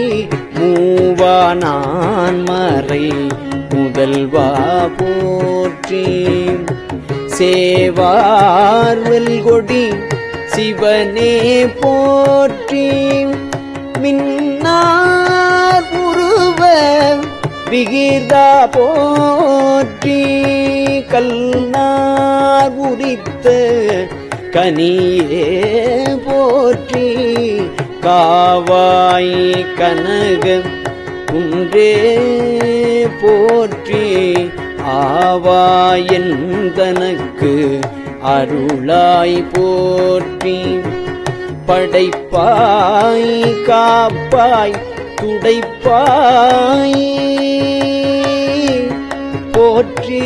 மூவானான் மறை முதல்வா போற்றி சேவார்வல் கொடி சிவனே போற்றி மின்னார் உருவ விகிர்தா போற்றி கல்நார் உரித்த கனியே போற்றி காவாய் கனக குன்றே போற்றி ஆவாயந்தனக்கு அருளாய் போற்றி படைப்பாய் காப்பாய் துடைப்பாய் போற்றி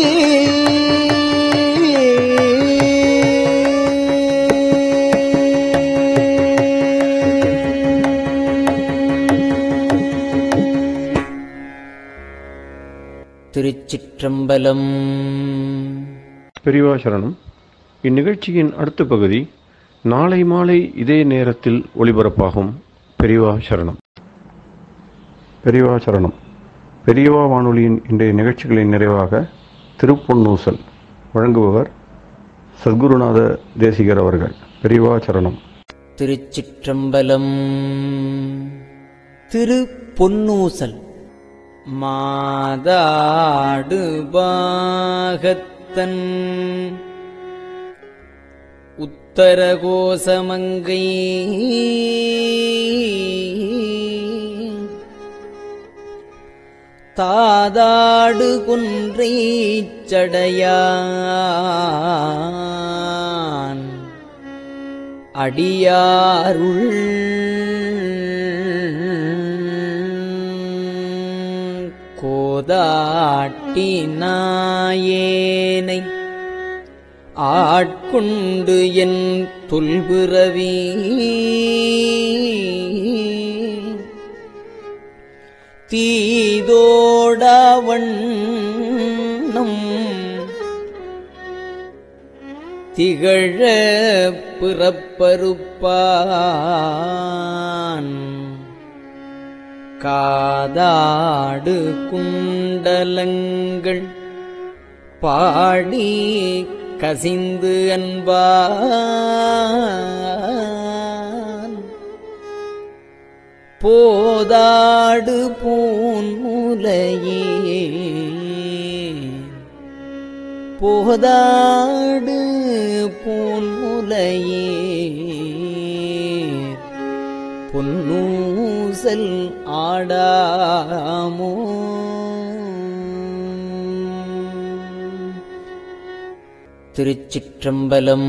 திருச்சிற்றம்பலம் பெரியவா சரணம் இந்நிகழ்ச்சியின் அடுத்த பகுதி நாளை மாலை இதே நேரத்தில் ஒளிபரப்பாகும் பெரியவா சரணம் பெரியவா சரணம் பெரியவா வானொலியின் இன்றைய நிகழ்ச்சிகளின் நிறைவாக திருப்பொன்னூசல் வழங்குபவர் சத்குருநாத தேசிகர் அவர்கள் பெரியவா சரணம் திருச்சிற்றம்பலம் திரு பொன்னூசல் மாதாடு பாகத்தன் உத்தரகோசமங்கை தாதாடு குன்றை சடையான் அடியாருள் கோதாட்டி நாயேனை ஆட்கொண்டு என் தொல்பிறவி தீதோடவண்ணம் திகழ பிறப்பருப்பான் காதாடு குண்டலங்கள் பாடி கசிந்து அன்பான் போதாடு பூன்முலையே போதாடு பூன்முலையே பொன்னூசல் ஆடாமோ திருச்சிற்றம்பலம்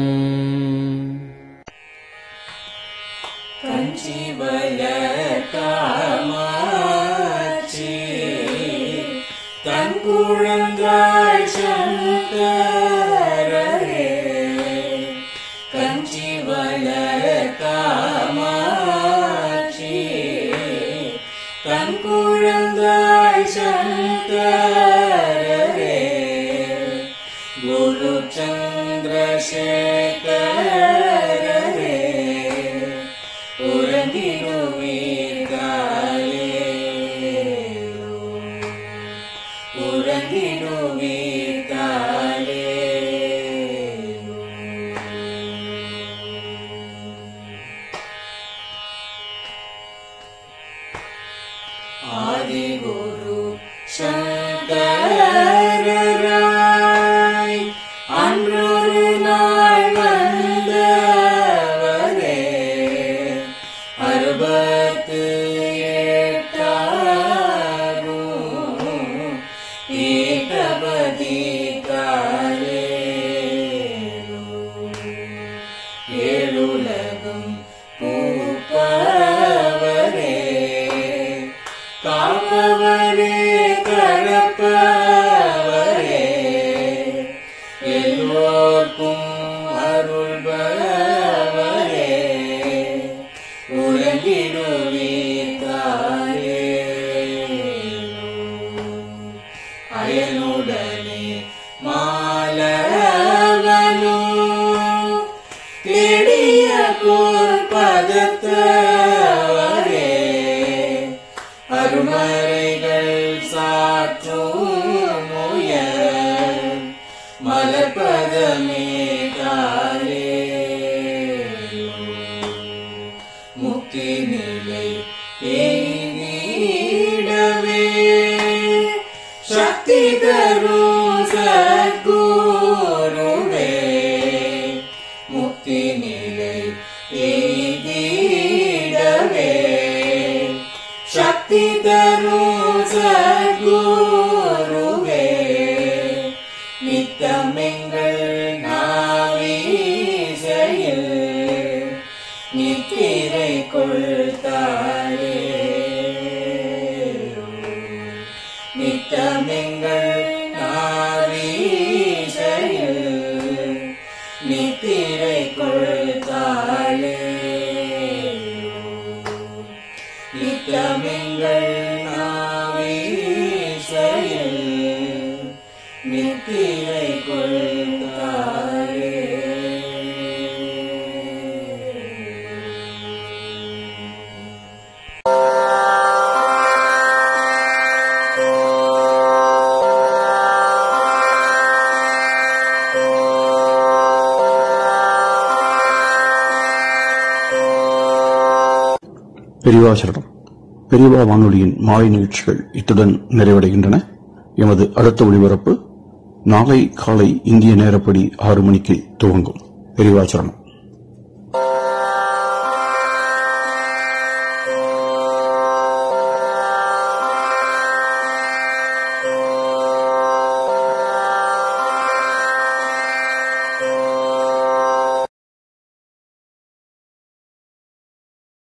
பெரியவாசரணம் பெரியவா வானொலியின் மாலை நிகழ்ச்சிகள் இத்துடன் நிறைவடைகின்றன எமது அடுத்த ஒளிபரப்பு நாளை காலை இந்திய நேரப்படி ஆறு மணிக்கு துவங்கும் பெரியவாசரணம்